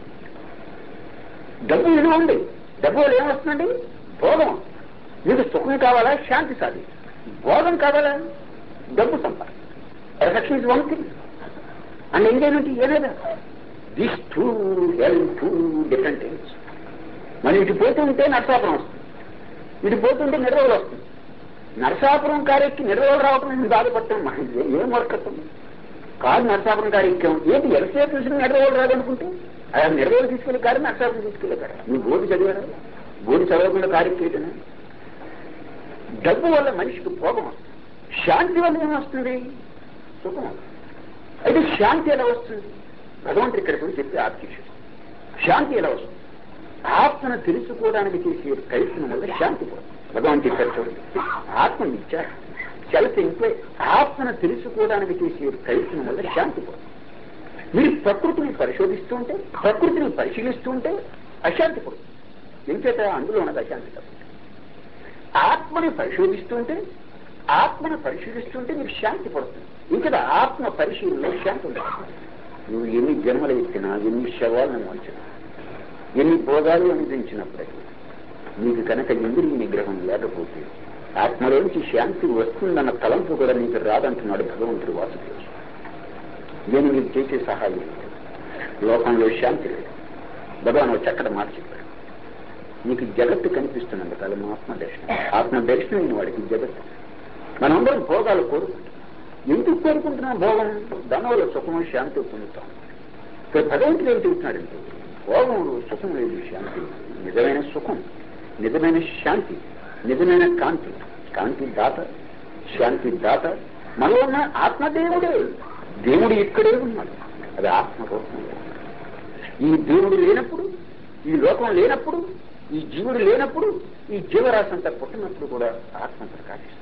డబ్బు విలువ ఉంది డబ్బు వల్ల ఏమొస్తుందండి భోగం మీకు సుఖం కావాలా శాంతి సాధి భోగం కావాలా డబ్బు సంపాదన perfection is one thing and enjoyment ఏలేదా this two hell two different things మరి ఇటు పోతుంటే నరసాపురం వస్తుంది ఇటు పోతుంటే నిర్వహణ వస్తుంది నరసాపురం కారెక్కి నిర్వహణ రావటం నేను బాధపడతాం మా ఇది ఏం వర్కత్వం కారు నరసాపురం కారు ఎక్కాం ఏంటి ఎంతసేపు చూసిన నిర్వహణ రాదనుకుంటే ఆయన నిర్వహణ తీసుకెళ్లి కారు నరసాపురం తీసుకెళ్లే కారు నువ్వు బోర్డు చదివారా బోర్డు చదవకుండా కారు ఎక్కేయటనే డబ్బు వల్ల మనిషికి భోగం వస్తుంది శాంతి వల్ల ఏమొస్తుంది సుఖం వస్తుంది. అయితే శాంతి ఎలా వస్తుంది భగవంతుడు ఇక్కడ కూడా చెప్పి ఆర్కిషుడు శాంతి ఎలా వస్తుంది ఆత్మను తెలుసుకోవడానికి చేసే ప్రయత్నం వల్ల శాంతి పోతుంది భగవంతుడు ఇక్కడ చూడండి ఆత్మను ఇచ్చారు సెల్ఫ్ ఎంప్లాయ్ ఆత్మను తెలుసుకోవడానికి చేసే ప్రయత్నం వల్ల శాంతి పోతుంది మీరు ప్రకృతిని పరిశోధిస్తూ ఉంటే ప్రకృతిని పరిశీలిస్తూ ఉంటే అశాంతి పడుతుంది ఎంచేత అందులో ఉన్నది అశాంతి తప్ప ఆత్మని పరిశోధిస్తుంటే ఆత్మను పరిశీలిస్తుంటే నీకు శాంతి పడుతుంది ఇంకా ఆత్మ పరిశీలనలో శాంతి ఉంటుంది నువ్వు ఎన్ని జన్మలు ఎత్తినా ఎన్ని శవాలను వంచినా ఎన్ని భోగాలు అనుభవించినప్పటికీ నీకు కనుక ఇంద్రియ నిగ్రహం లేకపోతే ఆత్మలోంచి శాంతి వస్తుందన్న తలంపు కూడా నీకు రాదంటున్నాడు భగవంతుడు వాసుదేవుడు నేను మీకు చేసే సహాయం ఏమిటి? లోకంలో శాంతి లేదు భగవాన్ ఒక చక్కటి మాట చెప్పాడు నీకు జగత్తు కనిపిస్తున్నందు కాలం ఆత్మ దర్శనం ఆత్మ దర్శనం వాడికి జగత్తు మనందరం భోగాలు కోరుకుంటాం ఎందుకు కోరుకుంటున్నాం భోగం దానివల్ల సుఖము శాంతి పొందుతాం ఇక్కడ భగవంతుడు ఏం చెబుతున్నాడంటే భోగంలో సుఖం లేదు శాంతి లేదు. నిజమైన సుఖం నిజమైన శాంతి నిజమైన కాంతి కాంతి దాత శాంతి దాత మనలో ఉన్న ఆత్మదేవుడే దేవుడు ఇక్కడే ఉన్నాడు అది ఆత్మరూపం ఈ దేవుడు లేనప్పుడు ఈ లోకం లేనప్పుడు ఈ జీవుడు లేనప్పుడు ఈ జీవరాశి అంతా పుట్టినప్పుడు కూడా ఆత్మ ప్రకాశిస్తుంది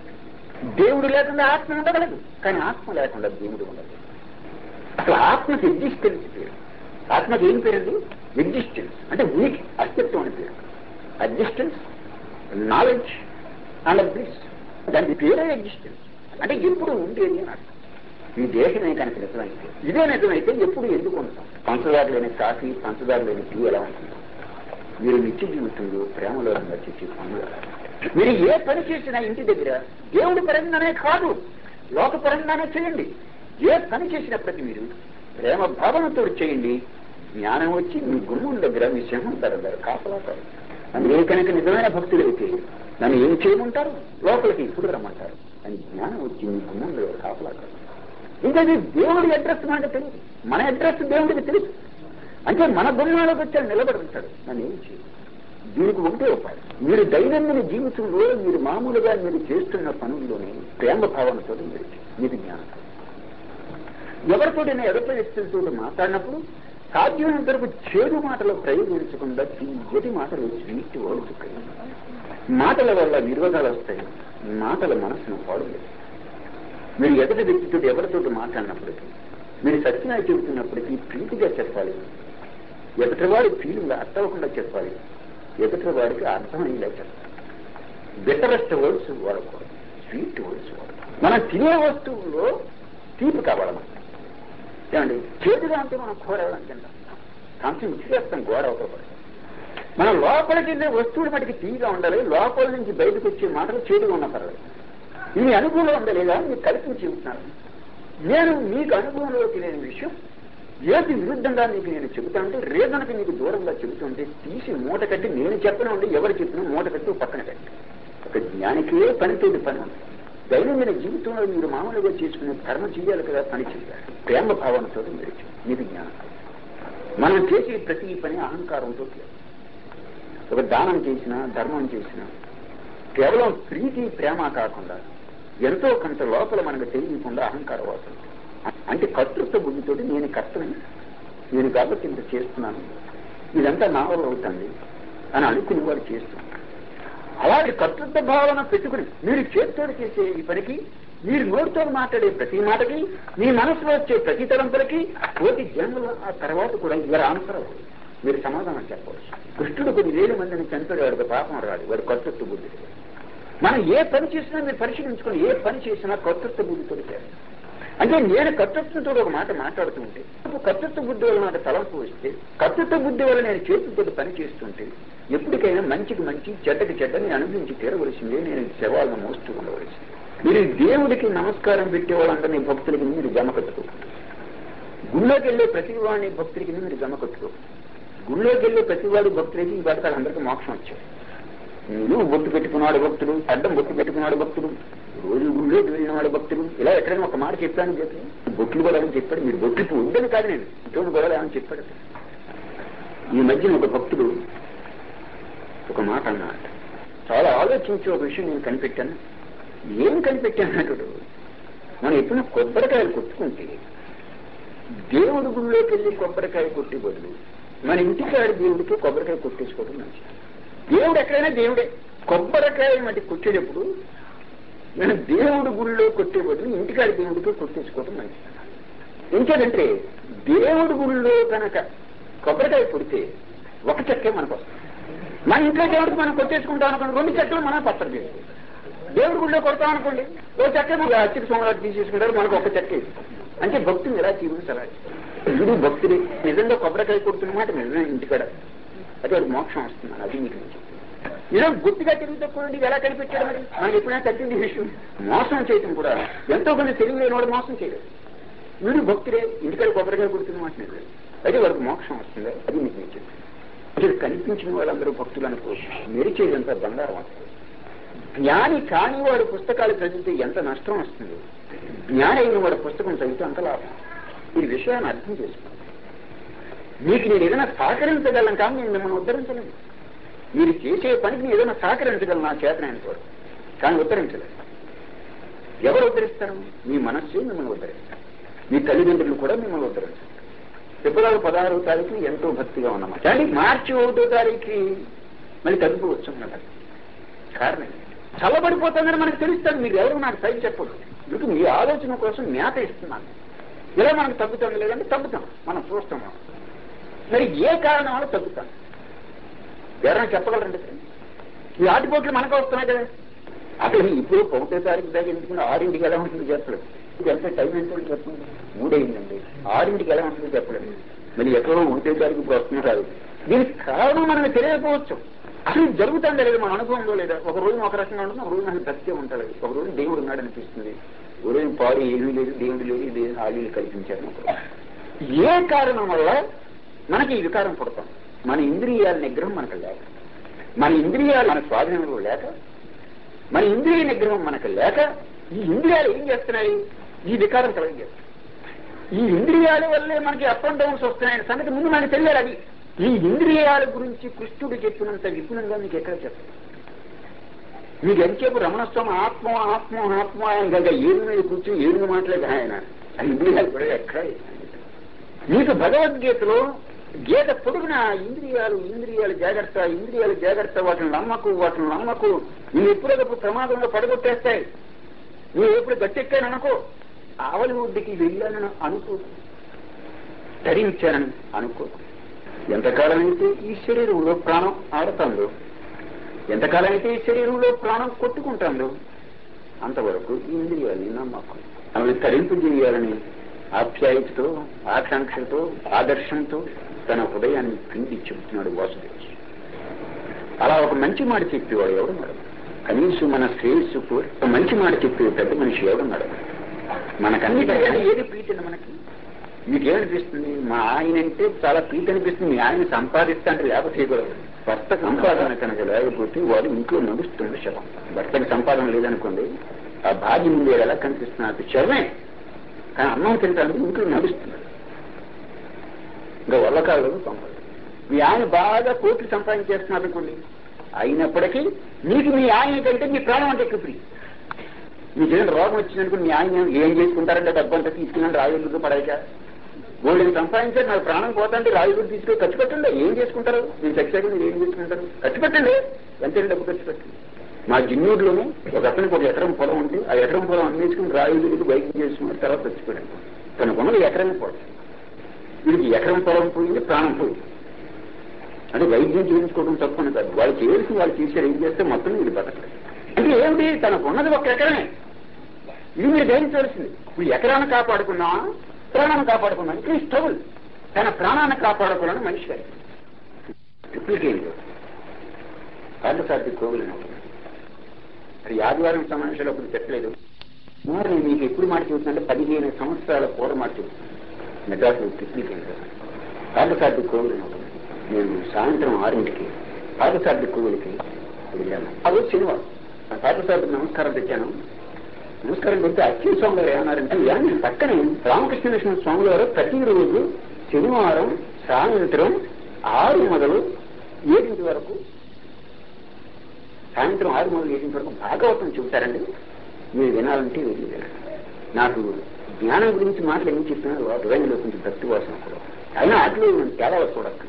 దేవుడు లేకుండా ఆత్మ ఉండగలదు కానీ ఆత్మ లేకుండా దేవుడు ఉండదు అసలు ఆత్మకి ఎగ్జిస్టెన్స్ పేరు ఆత్మకి ఏం పేరండి ఎగ్జిస్టెన్స్ అంటే ఉనికి అస్తిత్వం అని పేరు ఎగ్జిస్టెన్స్ నాలెడ్జ్ అండ్ బ్లిస్ దానికి పేరే ఎగ్జిస్టెన్స్ అంటే ఎప్పుడు ఉండేది అని అర్థం ఈ దేశమే కనుక నిజమైతే ఇదే నిజమైతే ఎప్పుడు ఎందుకు ఉంటాం పంచదార లేని కాఫీ పంచదార లేని టీ ఎలా ఉంటుంది మీరు నిత్య జీవితంలో ప్రేమలో చేసే పనులు మీరు ఏ పని చేసినా ఇంటి దగ్గర దేవుడి పరంగానే కాదు లోక పరంగానే చేయండి ఏ పని చేసినప్పటికీ మీరు ప్రేమ భావనతో చేయండి జ్ఞానం వచ్చి మీ గుమ్మం దగ్గర మీ సింహం ధర దగ్గర కాపలాతారు అని ఏ కనుక నిజమైన భక్తులు అయితే నన్ను ఏం చేయమంటారు లోపలికి ఇప్పుడు రమ్మంటారు అని జ్ఞానం వచ్చి మీ గుమ్మం దగ్గర కాపలాతారు ఇంకా ఇది దేవుడి అడ్రస్ మనకు తెలియదు మన అడ్రస్ దేవుడికి తెలుసు అంటే మన గుమ్మాలకు వచ్చాడు నిలబడి ఉంటాడు నన్ను ఏం చేయదు దీనికి ఒకటే ఉపాయం మీరు దైనందిన జీవితంలో మీరు మామూలుగా మీరు చేస్తున్న పనుల్లోనే ప్రేమ భావనతో మీరు చేయండి. మీకు జ్ఞానం కలుగుతుంది. ఎవరితోటైనా ఎదుట వ్యక్తులతో మాట్లాడినప్పుడు సాధ్యమైనంత వరకు చేదు మాటలు ప్రయోగించకుండా తీయటి మాటలు స్వీట్ వర్డ్స్ మాటల వల్ల విరోధాలు వస్తాయి మాటల మనసును పాడు మీరు ఎదుటి వ్యక్తితో ఎవరితో మాట్లాడినప్పటికీ మీరు సత్యంగా చెబుతున్నప్పటికీ ప్రీతిగా చెప్పాలి ఎదుటివాడి ఫీలింగ్ అర్థవకుండా చెప్పాలి ఎదుటివాడికి అర్థమయ్యేలా చెప్పాలి బెటరెస్ట్ వర్డ్స్ వాడకూడదు స్వీట్ వర్డ్స్ వాడకూడదు మనం తినే వస్తువుల్లో తీపి కావాలి మనకి. ఏమండి చేదుగా ఉంటే మనం కూర ఎవరైనా తింటాం కంచం ఇచ్చిరేస్తాం గోడ అవతల మనం లోపలికి వెళ్ళే వస్తువులు మటుకు తీగా ఉండాలి లోపల నుంచి బయటకు వచ్చే మాటలు చేదుగా ఉన్న పర్వాలేదు మీ అనుభవంలో ఉందా లేదా మీకు కల్పించి చెబుతున్నాను నేను మీకు అనుభవంలోకి లేని విషయం ఏది విరుద్ధంగా నీకు నేను చెబుతానంటే రేదనకి నీకు దూరంగా చెబుతుంటే తీసి మూట కట్టి నేను చెప్పిన ఉండి ఎవరు చెప్పినా మూట కట్టి ఓ పక్కన కట్టి ఒక జ్ఞానికే పనితోటి పని ఉంది దైనందిన జీవితంలో మీరు మామూలుగా చేసుకునే కర్మ చేయాలి కదా పని చేయాలి ప్రేమ భావనతో మీరు చేయాలి. ఇది జ్ఞానం మనం చేసే ప్రతి పని అహంకారంతో చేయాలి. ఒక దానం చేసినా ధర్మం చేసినా కేవలం ప్రీతి ప్రేమ కాకుండా ఎంతో కొంత లోపల మనకు తెలియకుండా అహంకార వాసన అంటే కర్తృత్వ బుద్ధితోటి నేను కర్తని నేను కాబట్టి ఇంత చేస్తున్నాను ఇదంతా నా వల్ల అవుతుంది అని అనుకుని వాడు చేస్తున్నాను అలాగే కర్తృత్వ భావన పెట్టుకుని మీరు చేతితో చేసే ఈ పనికి మీరు నోటితో మాట్లాడే ప్రతి మాటకి మీ మనసులో వచ్చే ప్రతి తలంపులకి కోటి జన్మల ఆ తర్వాత కూడా ఇవర ఆన్సర్ అవ్వదు. మీరు సమాధానం చెప్పవచ్చు కృష్ణుడు కొన్ని వేల మందిని చనిపోయాడు వాడికి పాపం రాడు వాడు కర్తృత్వ బుద్ధి మనం ఏ పని చేసినా మీరు పరిశీలించుకొని ఏ పని చేసినా కర్తృత్వ బుద్ధితో చేస్తాం అంటే నేను కర్తృత్వంతో ఒక మాట మాట్లాడుతుంటే నాకు కర్తృత్వ బుద్ధి వల్ల నాకు తలంపు వస్తే కర్తృత్వ బుద్ధి వల్ల నేను చేతులతో పని చేస్తుంటే ఎప్పటికైనా మంచికి మంచి చెడ్డకి చెడ్డని అనుభవించి తీరవలసిందే నేను శవాలను మోస్తూ ఉండవలసింది మీరు దేవుడికి నమస్కారం పెట్టేవాళ్ళందరినీ భక్తులకి మీరు జమ కట్టుకోకండి గుళ్ళోకి వెళ్ళే ప్రతి వాడిని భక్తులకి మీరు జమ కట్టుకోకండి గుళ్ళోకి వెళ్ళే ప్రతి వాడి భక్తులకి ఈ వాడికి అందరికీ మోక్షం వచ్చాయి మీరు బొట్టు పెట్టుకున్నాడు భక్తుడు అడ్డం బొట్టు పెట్టుకున్నాడు భక్తుడు రోజు గుళ్ళోకి వెళ్ళినవాడు భక్తుడు ఇలా ఎక్కడైనా ఒక మాట చెప్పాను చెప్పి బొట్లు కూడా అని చెప్పాడు మీరు బొట్లు ఉందని కాదు నేను ఇటువంటి కూడా అని చెప్పాడు ఈ మధ్యన ఒక భక్తుడు ఒక మాట అన్నాడు చాలా ఆలోచించి ఒక విషయం నేను కనిపెట్టాను ఏం కనిపెట్టాను అన్నాడు మనం ఎప్పుడైనా కొబ్బరికాయలు కొట్టుకుంటే దేవుడి గుళ్ళోకి వెళ్ళి కొబ్బరికాయ కొట్టి బదులు మన ఇంటికాడి దేవుడికి కొబ్బరికాయ కొట్టేసుకోవడం మంచిది దేవుడు ఎక్కడైనా దేవుడే కొబ్బరికాయ మట్టి కొట్టేటప్పుడు నేను దేవుడి గుళ్ళో కొట్టే బదులు ఇంటికాడి దేవుడికి కొట్టేసుకోవడం మంచిది ఇంకేదంటే దేవుడి గుళ్ళో కనుక కొబ్బరికాయ కొడితే ఒక చెక్కే మనకు వస్తుంది మన ఇంట్లో దేవుడికి మనం కొట్టేసుకుంటాం అనుకోండి రెండు చెక్కలు మనం పచ్చడి చేసుకుంటాం దేవుడి గుళ్ళో కొడతాం అనుకోండి ఓ చెక్క మనకు అచ్చిక సోమవారం తీసేసుకుంటారు మనకు ఒక చెక్క ఇస్తుంది. అంటే భక్తులు ఎలా జీవించాలి ఇది భక్తుడే నిజంగా కొబ్బరికాయ కొడుతున్న మాట నిజమే ఇంటికాడ అది వాడు మోక్షం వస్తున్నాను అది మీకు నేను చెప్తున్నాను. ఇలా గుర్తుగా తిరిగి తక్కువ ఎలా కనిపించాడు మరి మనకి ఎప్పుడైనా తగ్గింది విషయం మోసం చేయటం కూడా ఎంతో కొంత తెలివి లేని వాడు మోసం చేయలేదు వీడు భక్తుడే ఇంటికాడ కొబ్బరికాయ కొడుతున్న మాట నిజమే అయితే వాడికి మోక్షం వస్తుంది అది మీకు నేను చెప్తాను ఇక్కడ కనిపించిన వాళ్ళందరూ భక్తులు అనుకోవచ్చు మెరిచేదంతా బంగారం వస్తుంది జ్ఞాని కాని వాడి పుస్తకాలు చదివితే ఎంత నష్టం వస్తుంది జ్ఞాని అయిన వాడి పుస్తకం చదివితే అంత లాభం ఈ విషయాన్ని అర్థం చేసుకోండి మీకు నేను ఏదైనా సహకరించగలను కానీ నేను మిమ్మల్ని ఉద్ధరించలేను మీరు చేసే పనికి నేను ఏదైనా సహకరించగలను నా చేతనైన వరకు కానీ ఉద్ధరించలేదు ఎవరు ఉద్ధరిస్తారు మీ మనస్సే మిమ్మల్ని ఉద్ధరిస్తారు మీ తల్లిదండ్రులు కూడా మిమ్మల్ని ఉద్ధరిస్తారు ఫిబ్రవరి పదహారవ తారీఖు ఎంతో భక్తిగా ఉన్నాం కానీ మార్చి ఒకటో తారీఖు మళ్ళీ తగ్గిపోవచ్చు అన్నమాట కారణం ఏంటి? చల్లబడిపోతుందని మనకు తెలుస్తుంది మీరు ఎవరు నాకు సైడ్ చెప్పదు మీకు మీ ఆలోచన కోసం మేత ఇస్తున్నాను ఇలా మనకు తగ్గుతుంది లేదంటే తగ్గుతాం మనం చూస్తాం మనం. మరి ఏ కారణం వల్ల తగ్గుతాం ఎవరైనా చెప్పగలరండి ఈ ఆటిపోట్లు మనకు వస్తున్నాయి కదా అసలు ఇప్పుడు ఒకటో తారీఖు దాకా ఎందుకు ఆరింటికి ఎలా ఉంటుందో చెప్పలేదు ఇది ఎంత టైం ఎంత చెప్పండి మూడైందండి ఆరింటికి ఎలా ఉంటుందో చెప్పలేదు మరి ఎక్కడో ఒకటో తారీఖు ఇప్పుడు వస్తున్నారు రాదు దీనికి కారణం మనకు తెలియకపోవచ్చు అసలు ఇది జరుగుతుందా లేదా మన అనుభవంలో లేదా ఒక రోజు ఒక రకంగా ఉంటుంది ఒక రోజు నాకు భక్తి ఉంటుంది ఒక రోజు దేవుడు ఉన్నాడు అనిపిస్తుంది ఒక రోజు పాడు ఏమీ లేదు దేవుడు లేదు ఇది ఆలీలు కల్పించారు ఒక రోజు. ఏ కారణం వల్ల మనకి ఈ వికారం పుడతాం మన ఇంద్రియాల నిగ్రహం మనకు లేక మన ఇంద్రియాలు మన స్వాధీనంలో లేక మన ఇంద్రియ నిగ్రహం మనకు లేక ఈ ఇంద్రియాలు ఏం చేస్తున్నాయి ఈ వికారం కలిగేస్తాయి ఈ ఇంద్రియాల వల్లే మనకి అప్ అండ్ డౌన్స్ వస్తున్నాయని సంగతి ముందు మనకు తెలియాలి అది ఈ ఇంద్రియాల గురించి కృష్ణుడు చెప్పినంత విపులంగా మీకు ఎక్కడ చెప్పాలి మీకు ఎంతసేపు రమణస్వామి ఆత్మ ఆత్మ ఆత్మ ఆయన కనుక ఏడు మీద కూర్చొని ఏడు మాట్లాడేది ఆయన ఆ ఇంద్రియాలు కూడా ఎక్కడ మీకు భగవద్గీతలో గీత పొడుగున ఇంద్రియాలు ఇంద్రియాలు జాగ్రత్త ఇంద్రియాలు జాగ్రత్త వాటిని నమ్మకు వాటిని నమ్మకు నువ్వు ఎప్పుడప్పుడు ప్రమాదంలో పడగొట్టేస్తాయి నువ్వు ఎప్పుడు గట్టెక్కాను అనుకో ఆవలి ఒడ్డుకి వెళ్ళానని అనుకో ధరించానని అనుకో ఎంతకాలం అయితే ఈ శరీరంలో ప్రాణం ఆడుతుందో ఎంతకాలం అయితే ఈ శరీరంలో ప్రాణం కొట్టుకుంటుందో అంతవరకు ఈ ఇంద్రియాలని నమ్మకం ఆమె తరింపు చేయాలని ఆప్యాయతతో ఆకాంక్షతో ఆదర్శంతో తన హృదయాన్ని పిండి చెబుతున్నాడు వాసుదేవ అలా ఒక మంచి మాట చెప్పేవాడు ఎవడున్నాడు కనీసం మన శ్రేయస్సు కోరి ఒక మంచి మాట చెప్పే పెద్ద మనిషి ఎవడున్నాడు మనకన్నిటికైనా ఏది ప్రీతి మనకి మీకేమనిపిస్తుంది మా ఆయన అంటే చాలా ప్రీతి అనిపిస్తుంది మీ ఆయన సంపాదిస్తాంటే లేకపోతే చేయకూడదు భర్త సంపాదన కనుక లేకపోతే వాడు ఇంట్లో నడుస్తుంది శవం భర్తకి సంపాదన లేదనుకోండి ఆ భార్య ముందు ఎలా కనిపిస్తుంది అది శవమే కానీ అన్నం తింటానికి ఇంట్లో నడుస్తుంది ఇంకా వల్లకాళ్ళు పంపదు మీ ఆయన బాగా కోట్లు సంపాదించేస్తున్నారు అనుకోండి అయినప్పటికీ మీకు మీ ఆయన కంటే మీ ప్రాణం అంటే ఎక్కువ ప్రియం మీకు ఏదైనా రోగం వచ్చిందనుకో మీ ఆయన ఏం చేసుకుంటారంటే డబ్బు అంతా తీసుకున్నాను రాయుడు పడాక గోల్డెన్ సంపాదించారు నాకు ప్రాణం పోతాంటే రాయుడు తీసుకొని ఖర్చు పెట్టండి ఏం చేసుకుంటారు మీరు చచ్చాక మీరు ఏం చేసుకుంటారు ఖర్చు పెట్టండి ఎంత డబ్బు ఖర్చు పెట్టండి మా జిన్నూరులోనే ఒక అతనికి ఒక ఎకరం పొలం ఉంటే ఆ ఎకరం పొలం అమ్మేసుకుని రాయుడు బైక్ చేసుకున్న తర్వాత చచ్చిపోయాడు తనకు ఉన్నది ఎకరమే పొలం వీడికి ఎకరం పొలం పోయింది ప్రాణం పోయింది అంటే వైద్యం చేయించుకోవడం తప్పని కాదు వాళ్ళు చేయాల్సి వాళ్ళు చేశారు ఏం చేస్తే మొత్తం వీడు బతకలేదు అంటే ఏమిటి తనకు ఉన్నది ఒక ఎకరమే ఇది మీరు గ్రహించవలసింది ఇప్పుడు ఎకరాన్ని కాపాడుకున్నా ప్రాణాన్ని కాపాడుకున్నా ఇక్కడ స్ట్రగుల్ తన ప్రాణాన్ని కాపాడుకున్నాను మనిషి గారి ట్రిప్లికేంటి కాళ్ళసాటి కోవిలు మరి ఆదివారం సమావేశాలు అప్పుడు చెప్పలేదు మరి నేను మీకు ఎప్పుడు మాట చెబుతుందంటే పదిహేను సంవత్సరాల పూర్వం మాట చెబుతున్నాను మెడ్రాస్లో ట్రిప్లికేంటి కాళ్ళసాటి కోవిలు నేను సాయంత్రం ఆరింటికి పాదసార్థి కోవిలకి వెళ్ళాను అది శనివారం పాదసార్థి నమస్కారం పెట్టాను నమస్కారం పెడితే అచ్చిన స్వామి గారు ఏమన్నారంటే ఇలాంటి పక్కనే రామకృష్ణ మిషన్ స్వామి గారు ప్రతిరోజు శనివారం సాయంత్రం ఆరు మొదలు ఏడింటి వరకు సాయంత్రం ఆరు మొదలు ఏడింటి వరకు భాగవతం చెబుతారండి మీరు వినాలంటే వెళ్ళి వినండి నాకు జ్ఞానం గురించి మాటలు ఏం చెప్పినా హృదయంలో కొంచెం భక్తి వాసన కూడా అయినా అట్లు తేడా చూడక్కలేదు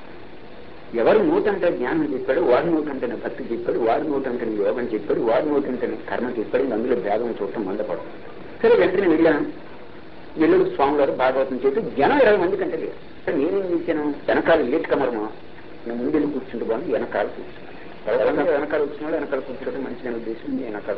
ఎవరు నోటంటే జ్ఞానం చెప్పాడు వాడి నోటంటే భక్తి చెప్పాడు వాడి నోటంటే యోగం చెప్పాడు వాడి నోటంటే కర్మ చెప్పాడు అందులో భేదం చూడటం మందపడదు సరే వెంటనే వెళ్ళాను నెల్లూరు స్వామి గారు భాగవతం చెప్పి జనం ఇరవై మంది కంటే లేదు సరే నేనేం చేశాను వెనకాల లేట్ కమరమా నేను ముందు వెళ్ళి కూర్చుంటూ బాగుంది వెనకాల కూర్చున్నాను వెనకాల వచ్చినాడు వెనకాల కూర్చోవడం మంచి ఉద్దేశం నేను వెనకాల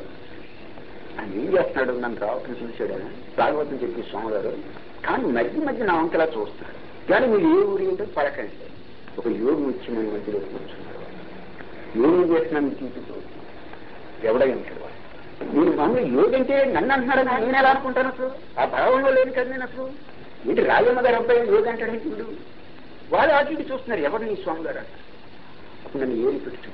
ఆయన ఏం చేస్తున్నాడు నన్ను రావటం చూశాడు ఆయన భాగవతం చెప్పి స్వామి గారు కానీ మధ్య మధ్య నా వంకలా చూస్తున్నాడు కానీ మీరు ఏ ఊరి ఏంటో పలకండి ఒక యోగి వచ్చి మన మధ్యలో కూర్చున్నాడు యోగం చేస్తున్నాను చూపుతూ ఎవడై ఉంటాడు వాడు నేను మామూలు యోగి అంటే నన్ను అంటున్నాడు నేను ఎలా అనుకుంటాను అసలు ఆ భావంలో లేని కదా నేను అసలు ఏంటి రాజమ్మ గారు అబ్బాయి యోగి అంటాడు ఇప్పుడు వాళ్ళు అటు ఇటు చూస్తున్నారు ఎవరు నీ స్వామి గారు అంటారు అప్పుడు నన్ను ఏమి పెట్టి